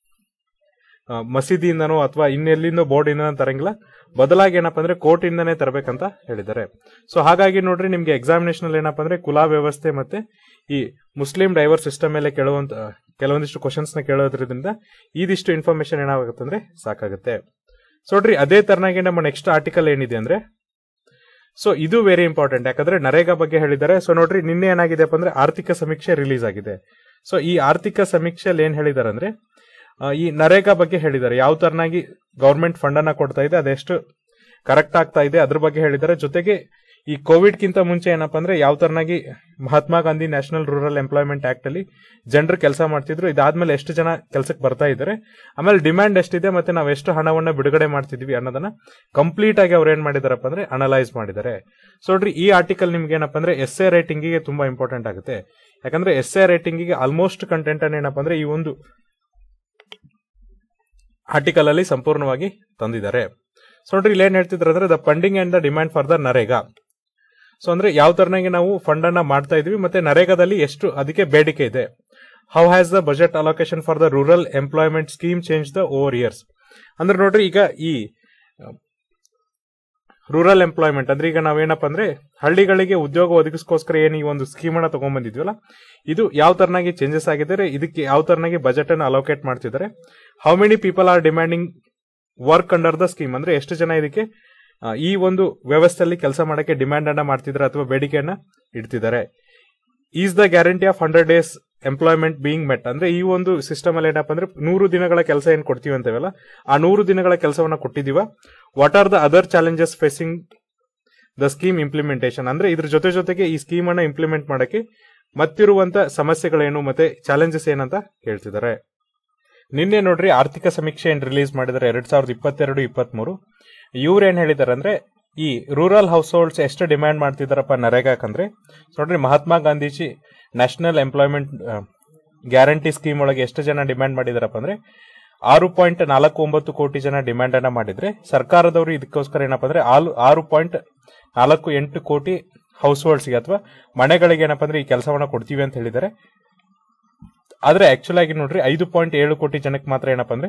ಆ, ಮಸೀದಿಯಿಂದನೋ ಅಥವಾ ಇನ್ನೆಲ್ಲಿಂದೋ ಬೋರ್ಡ್ ಇಂದ ತರಂಗಿಲ್ಲ ಬದಲಾಗಿ ಏನಪ್ಪ ಅಂದ್ರೆ ಕೋರ್ಟ್ ಇಂದನೇ ತರಬೇಕಂತ ಹೇಳಿದ್ದಾರೆ ಸೊ ಹಾಗಾಗಿ ನೋಡ್ರಿ ನಿಮ್ಗೆ ಎಕ್ಸಾಮಿನೇಷನ್ ಅಲ್ಲಿ ಏನಪ್ಪ ಅಂದ್ರೆ ಕುಲಾ ವ್ಯವಸ್ಥೆ ಮತ್ತೆ ಈ ಮುಸ್ಲಿಂ ಡೈವರ್ಸ್ ಸಿಸ್ಟಮ್ ಮೇಲೆ ಕೇಳುವಂತ ಕೆಲವೊಂದಿಷ್ಟು ಕ್ವಶನ್ಸ್ ನ ಕೇಳೋದ್ರಿಂದ ಇದಿಷ್ಟು ಇನ್ಫಾರ್ಮೇಶನ್ ಏನಾಗುತ್ತೆ ಅಂದ್ರೆ ಸಾಕಾಗುತ್ತೆ ಸೊ ನೋಡ್ರಿ ಅದೇ ತರನಾಗಿ ನಮ್ಮ ನೆಕ್ಸ್ಟ್ ಆರ್ಟಿಕಲ್ ಏನಿದೆ ಅಂದ್ರೆ ಸೊ ಇದು ವೆರಿ ಇಂಪಾರ್ಟೆಂಟ್ ಯಾಕಂದ್ರೆ ನರೇಗಾ ಬಗ್ಗೆ ಹೇಳಿದ್ದಾರೆ ಸೊ ನೋಡ್ರಿ ನಿನ್ನೆ ಏನಾಗಿದೆಪ್ಪ ಅಂದ್ರೆ ಆರ್ಥಿಕ ಸಮೀಕ್ಷೆ ರಿಲೀಸ್ ಆಗಿದೆ ಸೊ ಈ ಆರ್ಥಿಕ ಸಮೀಕ್ಷೆಯಲ್ಲಿ ಏನ್ ಹೇಳಿದ್ದಾರೆ ಅಂದ್ರೆ ಆ, ಈ ನರೇಗಾ ಬಗ್ಗೆ ಹೇಳಿದ್ದಾರೆ ಯಾವ ತರನಾಗಿ ಗವರ್ಮೆಂಟ್ ಫಂಡ್ ಅನ್ನ ಕೊಡ್ತಾ ಇದೆ ಅದೆಷ್ಟು ಕರೆಕ್ಟ್ ಆಗ್ತಾ ಇದೆ ಅದ್ರ ಬಗ್ಗೆ ಹೇಳಿದ್ದಾರೆ ಜೊತೆಗೆ ಈ ಕೋವಿಡ್ ಕಿಂತ ಮುಂಚೆ ಏನಪ್ಪಾ ಅಂದ್ರೆ ಯಾವ ತರನಾಗಿ Mahatma Gandhi national rural employment act ಅಲ್ಲಿ ಜನರು ಕೆಲಸ ಮಾಡ್ತಿದ್ರು ಇದಾದ್ಮೇಲೆ ಎಷ್ಟು ಜನ ಕೆಲಸಕ್ಕೆ ಬರ್ತಾ ಇದ್ದಾರೆ ಆಮೇಲೆ ಡಿಮ್ಯಾಂಡ್ ಎಷ್ಟಿದೆ ಮತ್ತೆ ನಾವು ಎಷ್ಟು ಹಣವನ್ನ ಬಿಡುಗಡೆ ಮಾಡ್ತಿದ್ವಿ ಅನ್ನೋದನ್ನ ಕಂಪ್ಲೀಟ್ ಆಗಿ ಅವ್ರು ಏನ್ ಮಾಡಿದಾರಪ್ಪ ಅಂದ್ರೆ ಅನಲೈಸ್ ಮಾಡಿದ್ದಾರೆ ಸೊ ನೋಡ್ರಿ ಈ ಆರ್ಟಿಕಲ್ ನಿಮ್ಗೆ ಏನಪ್ಪ ಅಂದ್ರೆ ಎಸ್ ಎ ರೇಟಿಂಗಿಗೆ ತುಂಬಾ ಇಂಪಾರ್ಟೆಂಟ್ ಆಗುತ್ತೆ ಯಾಕಂದ್ರೆ ಎಸ್ ಎ ರೇಟಿಂಗಿಗೆ ಆಲ್ಮೋಸ್ಟ್ ಕಂಟೆಂಟ್ ಅನ್ನ ಏನಪ್ಪ ಅಂದ್ರೆ ಈ ಒಂದು ಆರ್ಟಿಕಲ್ ಅಲ್ಲಿ ಸಂಪೂರ್ಣವಾಗಿ ತಂದಿದ್ದಾರೆ ಸೊ ನೋಡ್ರಿ ಇಲ್ಲಿ ಏನ್ ಹೇಳ್ತಿದ್ರು ಅಂದ್ರೆ the funding and the demand for the NREGA so ಅಂದ್ರೆ ಯಾವ ತರನಾಗಿ ನಾವು ಫಂಡ್ ಅನ್ನ ಮಾಡ್ತಾ ಇದೀವಿ ಮತ್ತೆ ನರೇಗಾದಲ್ಲಿ ಎಷ್ಟು ಅದಕ್ಕೆ ಬೇಡಿಕೆ ಇದೆ how has the budget allocation for the rural employment scheme change the over years ಅಂದ್ರೆ ನೋಡ್ರಿ ಈಗ ಈ ರೂರಲ್ ಎಂಪ್ಲಾಯ್ಮೆಂಟ್ ಅಂದ್ರೆ ಈಗ ನಾವೇನಪ್ಪ ಅಂದ್ರೆ ಹಳ್ಳಿಗಳಿಗೆ ಉದ್ಯೋಗ ಒದಗಿಸ್ಕೋಸ್ಕರ ಏನು ಈ ಒಂದು ಸ್ಕೀಮ್ ಅನ್ನ ತಗೊಂಡ್ಬಂದಿದ್ವಲ್ಲ ಇದು ಯಾವ ತರನಾಗಿ ಚೇಂಜಸ್ ಆಗಿದ್ದಾರೆ ಇದಕ್ಕೆ ಯಾವ ತರನಾಗಿ ಬಜೆಟ್ ಅನ್ನು ಅಲೋಕೇಟ್ ಮಾಡ್ತಿದ್ದಾರೆ how many people are demanding work under the scheme ಅಂದ್ರೆ ಎಷ್ಟು ಜನ ಇದಕ್ಕೆ ಆ, ಈ ಒಂದು ವ್ಯವಸ್ಥೆಯಲ್ಲಿ ಕೆಲಸ ಮಾಡಕ್ಕೆ ಡಿಮ್ಯಾಂಡ್ ಅನ್ನ ಮಾಡ್ತಿದ್ದಾರೆ ಅಥವಾ ಬೇಡಿಕೆಯನ್ನ ಇಡ್ತಿದ್ದಾರೆ is the guarantee of hundred days employment being met ಅಂದ್ರೆ ಈ ಒಂದು ಸಿಸ್ಟಮ್ ಅಲ್ಲಿ ಏನಪ್ಪ ಅಂದ್ರೆ ನೂರು ದಿನಗಳ ಕೆಲಸ ಏನ್ ಕೊಡ್ತೀವಿ ಅಂತೇವಲ್ಲ ಆ ನೂರು ದಿನಗಳ ಕೆಲಸವನ್ನ ಕೊಟ್ಟಿದೀವ what are the other challenges facing the scheme implementation ಅಂದ್ರೆ ಇದ್ರ ಜೊತೆ ಜೊತೆಗೆ ಈ ಸ್ಕೀಮ್ ಅನ್ನ ಇಂಪ್ಲಿಮೆಂಟ್ ಮಾಡಕ್ಕೆ ಮತ್ತಿರುವಂತ ಸಮಸ್ಯೆಗಳೇನು ಮತ್ತೆ ಚಾಲೆಂಜಸ್ ಏನಂತ ಹೇಳ್ತಿದ್ದಾರೆ ನಿನ್ನೆ ನೋಡ್ರಿ ಆರ್ಥಿಕ ಸಮೀಕ್ಷೆ ಏನ್ ರಿಲೀಸ್ ಮಾಡಿದ್ದಾರೆ ಎರಡ್ ಸಾವಿರದ ಇಪ್ಪತ್ತೆರಡು ಇಪ್ಪತ್ಮೂರು ಇವ್ರು ಏನ್ ಹೇಳಿದಾರೆ ಅಂದ್ರೆ ಈ ರೂರಲ್ ಹೌಸ್ ಹೋಲ್ಡ್ಸ್ ಎಷ್ಟು ಡಿಮ್ಯಾಂಡ್ ಮಾಡ್ತಿದಾರಪ್ಪ ನರೇಗಾಕಂದ್ರೆ ನೋಡ್ರಿ Mahatma Gandhiji national employment guarantee scheme ಒಳಗೆ ಎಷ್ಟು ಜನ ಡಿಮ್ಯಾಂಡ್ ಮಾಡಿದಾರಪ್ಪ ಅಂದ್ರೆ ಆರು ಪಾಯಿಂಟ್ ನಾಲ್ಕು ಒಂಬತ್ತು ಕೋಟಿ ಜನ ಡಿಮ್ಯಾಂಡ್ ಅನ್ನ ಮಾಡಿದ್ರೆ ಸರ್ಕಾರದವರು ಇದಕ್ಕೋಸ್ಕರ ಏನಪ್ಪ ಅಂದ್ರೆ ಆಲು ಆರು ಪಾಯಿಂಟ್ ನಾಲ್ಕು ಎಂಟು ಕೋಟಿ ಹೌಸ್ ಹೋಲ್ಡ್ಸ್ಗೆ ಅಥವಾ ಮನೆಗಳಿಗೆ ಏನಪ್ಪ ಅಂದ್ರೆ ಈ ಕೆಲಸವನ್ನ ಕೊಡ್ತೀವಿ ಅಂತ ಹೇಳಿದ್ದಾರೆ ಆದ್ರೆ ಆಕ್ಚುಲ್ ಆಗಿ ನೋಡ್ರಿ ಐದು ಪಾಯಿಂಟ್ ಏಳು ಕೋಟಿ ಜನಕ್ಕೆ ಮಾತ್ರ ಏನಪ್ಪ ಅಂದ್ರೆ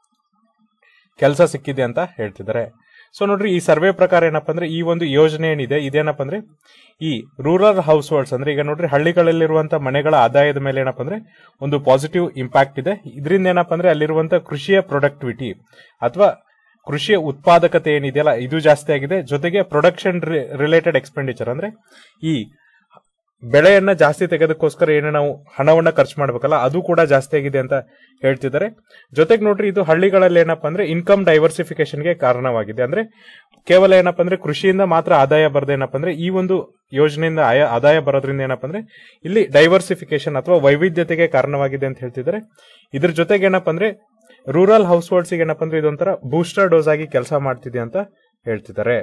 ಕೆಲಸ ಸಿಕ್ಕಿದೆ ಅಂತ ಹೇಳ್ತಿದ್ದಾರೆ ಸೊ ನೋಡ್ರಿ ಈ ಸರ್ವೆ ಪ್ರಕಾರ ಏನಪ್ಪ ಅಂದ್ರೆ ಈ ಒಂದು ಯೋಜನೆ ಏನಿದೆ ಇದೇನಪ್ಪ ಅಂದ್ರೆ ಈ ರೂರಲ್ ಹೌಸ್ ಹೋಲ್ಡ್ಸ್ ಅಂದ್ರೆ ಈಗ ನೋಡ್ರಿ ಹಳ್ಳಿಗಳಲ್ಲಿರುವಂತ ಮನೆಗಳ ಆದಾಯದ ಮೇಲೆ ಏನಪ್ಪ ಅಂದ್ರೆ ಒಂದು ಪಾಸಿಟಿವ್ ಇಂಪ್ಯಾಕ್ಟ್ ಇದೆ ಇದರಿಂದ ಏನಪ್ಪ ಅಂದ್ರೆ ಅಲ್ಲಿರುವಂತ ಕೃಷಿಯ ಪ್ರೊಡಕ್ಟಿವಿಟಿ ಅಥವಾ ಕೃಷಿಯ ಉತ್ಪಾದಕತೆ ಏನಿದೆಯಲ್ಲ ಇದು ಜಾಸ್ತಿ ಆಗಿದೆ ಜೊತೆಗೆ ಪ್ರೊಡಕ್ಷನ್ ರಿಲೇಟೆಡ್ ಎಕ್ಸ್ಪೆಂಡಿಚರ್ ಅಂದ್ರೆ ಈ ಬೆಳೆಯನ್ನ ಜಾಸ್ತಿ ತೆಗೆದಕ್ಕೋಸ್ಕರ ಏನು ನಾವು ಹಣವನ್ನ ಖರ್ಚು ಮಾಡ್ಬೇಕಲ್ಲ ಅದು ಕೂಡ ಜಾಸ್ತಿ ಆಗಿದೆ ಅಂತ ಹೇಳ್ತಿದ್ದಾರೆ ಜೊತೆಗೆ ನೋಡ್ರಿ ಇದು ಹಳ್ಳಿಗಳಲ್ಲಿ ಏನಪ್ಪಾ ಅಂದ್ರೆ ಇನ್ಕಮ್ ಡೈವರ್ಸಿಫಿಕೇಶನ್ಗೆ ಕಾರಣವಾಗಿದೆ ಅಂದ್ರೆ ಕೇವಲ ಏನಪ್ಪಾ ಅಂದ್ರೆ ಕೃಷಿಯಿಂದ ಮಾತ್ರ ಆದಾಯ ಬರದೆ ಏನಪ್ಪಾ ಅಂದ್ರೆ ಈ ಒಂದು ಯೋಜನೆಯಿಂದ ಆಯ- ಆದಾಯ ಬರೋದ್ರಿಂದ ಏನಪ್ಪಾ ಅಂದ್ರೆ ಇಲ್ಲಿ ಡೈವರ್ಸಿಫಿಕೇಶನ್ ಅಥವಾ ವೈವಿಧ್ಯತೆಗೆ ಕಾರಣವಾಗಿದೆ ಅಂತ ಹೇಳ್ತಿದ್ದಾರೆ ಇದ್ರ ಜೊತೆಗೆ ಏನಪ್ಪಾ ಅಂದ್ರೆ ರೂರಲ್ ಹೌಸ್ ಹೋಲ್ಡ್ಸ್ ಏನಪ್ಪಾ ಅಂದ್ರೆ ಇದೊಂಥರ ಬೂಸ್ಟರ್ ಡೋಸ್ ಆಗಿ ಕೆಲಸ ಮಾಡ್ತಿದೆ ಅಂತ ಹೇಳ್ತಿದ್ದಾರೆ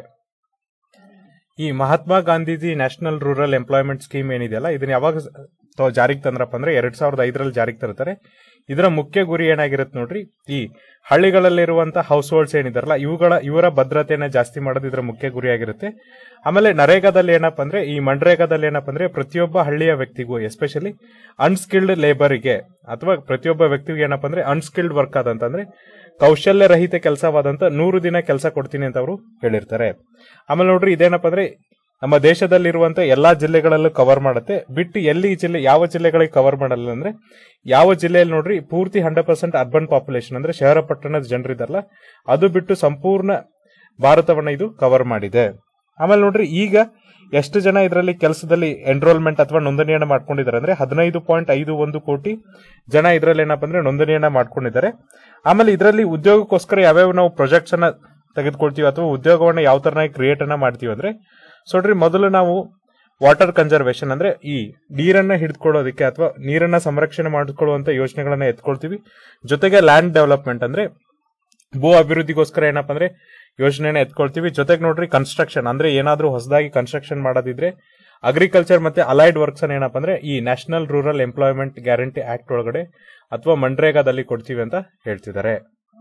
ಈ Mahatma Gandhiji national rural employment scheme ಏನಿದೆಯಲ್ಲ ಇದನ್ನ ಯಾವಾಗ ತ- ಜಾರಿಗೆ ತಂದ್ರಪ್ಪ ಅಂದ್ರೆ ಎರಡ್ ಸಾವಿರದ ಐದರಲ್ಲಿ ಜಾರಿಗೆ ತರ್ತಾರೆ ಇದರ ಮುಖ್ಯ ಗುರಿ ಏನಾಗಿರುತ್ತೆ ನೋಡ್ರಿ ಈ ಹಳ್ಳಿಗಳಲ್ಲಿರುವಂತಹ ಹೌಸ್ ಹೋಲ್ಡ್ಸ್ ಏನಿದಾರಲ್ಲ ಇವುಗಳ ಇವರ ಭದ್ರತೆಯನ್ನ ಜಾಸ್ತಿ ಮಾಡೋದು ಇದರ ಮುಖ್ಯ ಗುರಿಯಾಗಿರುತ್ತೆ ಆಮೇಲೆ ನರೇಗಾದಲ್ಲಿ ಏನಪ್ಪ ಅಂದ್ರೆ ಈ ಮನ್ರೇಗಾದಲ್ಲಿ ಏನಪ್ಪ ಅಂದ್ರೆ ಪ್ರತಿಯೊಬ್ಬ ಹಳ್ಳಿಯ ವ್ಯಕ್ತಿಗೂ ಎಸ್ಪೆಷಲಿ ಅನ್ಸ್ಕಿಲ್ಡ್ ಲೇಬರ್ಗೆ ಅಥವಾ ಪ್ರತಿಯೊಬ್ಬ ವ್ಯಕ್ತಿಗೂ ಏನಪ್ಪ ಅಂದ್ರೆ ಅನ್ಸ್ಕಿಲ್ಡ್ ವರ್ಕ್ ಆದಂತಂದ್ರೆ ಕೌಶಲ್ಯ ರಹಿತ ಕೆಲಸವಾದಂತ ನೂರು ದಿನ ಕೆಲಸ ಕೊಡ್ತೀನಿ ಅಂತ ಅವರು ಹೇಳಿರ್ತಾರೆ ಆಮೇಲೆ ನೋಡ್ರಿ ಇದೇನಪ್ಪ ಅಂದ್ರೆ ನಮ್ಮ ದೇಶದಲ್ಲಿರುವಂತ ಎಲ್ಲಾ ಜಿಲ್ಲೆಗಳಲ್ಲೂ ಕವರ್ ಮಾಡುತ್ತೆ ಬಿಟ್ಟು ಎಲ್ಲಿ ಈ ಜಿಲ್ಲೆ ಯಾವ ಜಿಲ್ಲೆಗಳಿಗೆ ಕವರ್ ಮಾಡಲ್ಲ ಅಂದ್ರೆ ಯಾವ ಜಿಲ್ಲೆಯಲ್ಲಿ ನೋಡ್ರಿ ಪೂರ್ತಿ ಹಂಡ್ರೆಡ್ ಪರ್ಸೆಂಟ್ ಅರ್ಬನ್ ಪಾಪ್ಯುಲೇಷನ್ ಅಂದ್ರೆ ಶಹರ ಪಟ್ಟಣದ ಜನರಿದಾರಲ್ಲ ಅದು ಬಿಟ್ಟು ಸಂಪೂರ್ಣ ಭಾರತವನ್ನ ಇದು ಕವರ್ ಮಾಡಿದೆ ಆಮೇಲೆ ನೋಡ್ರಿ ಈಗ ಎಷ್ಟು ಜನ ಇದರಲ್ಲಿ ಕೆಲಸದಲ್ಲಿ ಎನ್ರೋಲ್ಮೆಂಟ್ ಅಥವಾ ನೋಂದಣಿಯನ್ನ ಮಾಡ್ಕೊಂಡಿದ್ದಾರೆ ಅಂದ್ರೆ ಹದಿನೈದು ಪಾಯಿಂಟ್ ಐದು ಒಂದು ಕೋಟಿ ಜನ ಇದರಲ್ಲಿ ಏನಪ್ಪ ಅಂದ್ರೆ ನೋಂದಣಿಯನ್ನ ಮಾಡ್ಕೊಂಡಿದ್ದಾರೆ ಆಮೇಲೆ ಇದರಲ್ಲಿ ಉದ್ಯೋಗಕ್ಕೋಸ್ಕರ ಯಾವ್ಯಾವ ನಾವು ಪ್ರಾಜೆಕ್ಟ್ಸ್ ಅನ್ನ ತೆಗೆದುಕೊಳ್ತೀವಿ ಅಥವಾ ಉದ್ಯೋಗವನ್ನ ಯಾವ ತರನಾಗಿ ಕ್ರಿಯೇಟ್ ಅನ್ನ ಮಾಡ್ತೀವಿ ಅಂದ್ರೆ ಸೊ ನೋಡ್ರಿ ಮೊದಲು ನಾವು ವಾಟರ್ ಕನ್ಸರ್ವೇಷನ್ ಅಂದ್ರೆ ಈ ನೀರನ್ನ ಹಿಡಿದುಕೊಳ್ಳೋದಕ್ಕೆ ಅಥವಾ ನೀರನ್ನ ಸಂರಕ್ಷಣೆ ಮಾಡಿಕೊಳ್ಳುವಂತ ಯೋಜನೆಗಳನ್ನ ಎತ್ಕೊಳ್ತೀವಿ ಜೊತೆಗೆ ಲ್ಯಾಂಡ್ ಡೆವಲಪ್ಮೆಂಟ್ ಅಂದ್ರೆ ಭೂ ಅಭಿವೃದ್ಧಿಗೋಸ್ಕರ ಏನಪ್ಪ ಅಂದ್ರೆ ಯೋಜನೆನ ಎತ್ಕೊಳ್ತೀವಿ ಜೊತೆಗೆ ನೋಡ್ರಿ ಕನ್ಸ್ಟ್ರಕ್ಷನ್ ಅಂದ್ರೆ ಏನಾದ್ರೂ ಹೊಸದಾಗಿ ಕನ್ಸ್ಟ್ರಕ್ಷನ್ ಮಾಡೋದಿದ್ರೆ ಅಗ್ರಿಕಲ್ಚರ್ ಮತ್ತೆ ಅಲೈಡ್ ವರ್ಕ್ಸ್ ಅನ್ನ ಏನಪ್ಪ ಅಂದ್ರೆ ಈ national rural employment guarantee act ಒಳಗಡೆ ಅಥವಾ ಮನ್ರೇಗಾದಲ್ಲಿ ಕೊಡ್ತೀವಿ ಅಂತ ಹೇಳ್ತಿದ್ದಾರೆ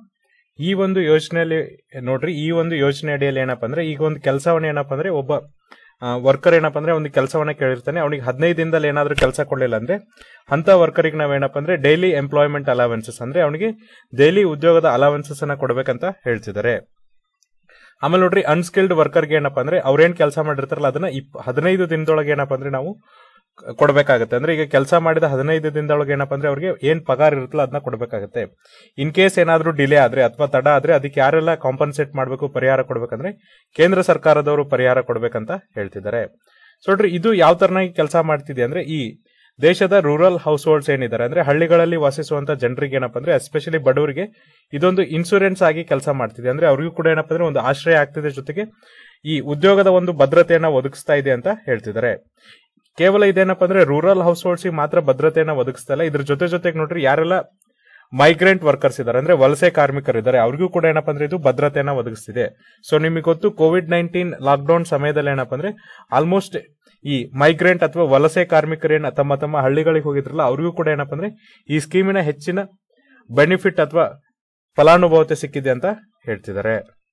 ಈ ಒಂದು ಯೋಜನೆಯಲ್ಲಿ ನೋಡ್ರಿ ಈ ಒಂದು ಯೋಜನೆ ಅಡಿಯಲ್ಲಿ ಏನಪ್ಪ ಅಂದ್ರೆ ಈಗ ಒಂದು ಕೆಲಸವನ್ನ ಏನಪ್ಪ ಅಂದ್ರೆ ಒಬ್ಬ ವರ್ಕರ್ ಏನಪ್ಪ ಅಂದ್ರೆ ಒಂದು ಕೆಲಸವನ್ನ ಕೇಳಿರ್ತಾನೆ ಅವನಿಗೆ ಹದಿನೈದು ದಿನದಲ್ಲಿ ಏನಾದ್ರೂ ಕೆಲಸ ಕೊಡ್ಲಿಲ್ಲ ಅಂದ್ರೆ ಅಂತ ವರ್ಕರಿಗೆ ನಾವೇನಪ್ಪ ಅಂದ್ರೆ ಡೈಲಿ ಎಂಪ್ಲಾಯ್ಮೆಂಟ್ ಅಲವೆನ್ಸಸ್ ಅಂದ್ರೆ ಅವನಿಗೆ ಡೈಲಿ ಉದ್ಯೋಗದ ಅಲವೆನ್ಸಸ್ ಅನ್ನ ಕೊಡ್ಬೇಕಂತ ಹೇಳ್ತಿದ್ದಾರೆ ಆಮೇಲೆ ನೋಡ್ರಿ ಅನ್ಸ್ಕಿಲ್ಡ್ ವರ್ಕರ್ಗೆ ಏನಪ್ಪ ಅಂದ್ರೆ ಅವ್ರೇನ್ ಕೆಲಸ ಮಾಡಿರ್ತಾರಲ್ಲ ಅದನ್ನ ಇಪ್ ಹದಿನೈದು ದಿನದೊಳಗೆ ಏನಪ್ಪ ಅಂದ್ರೆ ನಾವು ಕ- ಕೊಡ್ಬೇಕಾಗತ್ತೆ ಅಂದ್ರೆ ಈಗ ಕೆಲಸ ಮಾಡಿದ ಹದಿನೈದು ದಿನದೊಳಗೆ ಏನಪ್ಪ ಅಂದ್ರೆ ಅವ್ರಿಗೆ ಏನ್ ಪಗಾರ ಇರುತ್ತಲ್ಲ ಅದನ್ನ ಕೊಡ್ಬೇಕಾಗತ್ತೆ ಇನ್ ಕೇಸ್ ಏನಾದ್ರೂ ಡಿಲೇ ಆದ್ರೆ ಅಥವಾ ತಡ ಆದ್ರೆ ಅದಕ್ಕೆ ಯಾರೆಲ್ಲ ಕಾಂಪನ್ಸೇಟ್ ಮಾಡಬೇಕು ಪರಿಹಾರ ಕೊಡ್ಬೇಕಂದ್ರೆ ಕೇಂದ್ರ ಸರ್ಕಾರದವರು ಪರಿಹಾರ ಕೊಡ್ಬೇಕಂತ ಹೇಳ್ತಿದ್ದಾರೆ ಸೊ ನೋಡ್ರಿ ಇದು ಯಾವ ತರನಾಗಿ ಕೆಲಸ ಮಾಡ್ತಿದೆ ಅಂದ್ರೆ ಈ ದೇಶದ ರೂರಲ್ ಹೌಸ್ ಹೋಲ್ಡ್ಸ್ ಏನಿದ್ದಾರೆ ಅಂದ್ರೆ ಹಳ್ಳಿಗಳಲ್ಲಿ ವಾಸಿಸುವಂತ ಜನರಿಗೆ ಏನಪ್ಪ ಅಂದ್ರೆ ಎಸ್ಪೆಷಲಿ ಬಡವರಿಗೆ ಇದೊಂದು ಇನ್ಸೂರೆನ್ಸ್ ಆಗಿ ಕೆಲಸ ಮಾಡ್ತಿದೆ ಅಂದ್ರೆ ಅವ್ರಿಗೂ ಕೂಡ ಏನಪ್ಪ ಅಂದ್ರೆ ಒಂದು ಆಶ್ರಯ ಆಗ್ತಿದೆ ಜೊತೆಗೆ ಈ ಉದ್ಯೋಗದ ಒಂದು ಭದ್ರತೆಯನ್ನ ಒದಗಿಸ್ತಾ ಇದೆ ಅಂತ ಹೇಳ್ತಿದ್ದಾರೆ ಕೇವಲ ಇದೇನಪ್ಪ ಅಂದ್ರೆ ರೂರಲ್ ಹೌಸ್ ಹೋಲ್ಡ್ಸ್ ಮಾತ್ರ ಭದ್ರತೆಯನ್ನ ಒದಗಿಸ್ತಾ ಇಲ್ಲ ಇದ್ರ ಜೊತೆ ಜೊತೆಗೆ ನೋಡ್ರಿ ಯಾರೆಲ್ಲ ಮೈಗ್ರೆಂಟ್ ವರ್ಕರ್ಸ್ ಇದಾರೆ ಅಂದ್ರೆ ವಲಸೆ ಕಾರ್ಮಿಕರು ಇದ್ದಾರೆ ಅವ್ರಿಗೂ ಕೂಡ ಏನಪ್ಪ ಅಂದ್ರೆ ಇದು ಭದ್ರತೆಯನ್ನ ಒದಗಿಸ್ತಿದೆ ಸೊ ನಿಮಗೆ ಗೊತ್ತು ಕೋವಿಡ್ ನೈನ್ಟೀನ್ ಲಾಕ್ಡೌನ್ ಸಮಯದಲ್ಲಿ ಏನಪ್ಪ ಅಂದ್ರೆ ಆಲ್ಮೋಸ್ಟ್ ಈ ಮೈಗ್ರೆಂಟ್ ಅಥವಾ ವಲಸೆ ಕಾರ್ಮಿಕರೇನ ತಮ್ಮ ತಮ್ಮ ಹಳ್ಳಿಗಳಿಗೆ ಹೋಗಿದ್ರಲ್ಲ ಅವ್ರಿಗೂ ಕೂಡ ಏನಪ್ಪ ಅಂದ್ರೆ ಈ ಸ್ಕೀಮಿನ ಹೆಚ್ಚಿನ ಬೆನಿಫಿಟ್ ಅಥವಾ ಫಲಾನುಭವತೆ ಸಿಕ್ಕಿದೆ ಅಂತ ಹೇಳ್ತಿದ್ದಾರೆ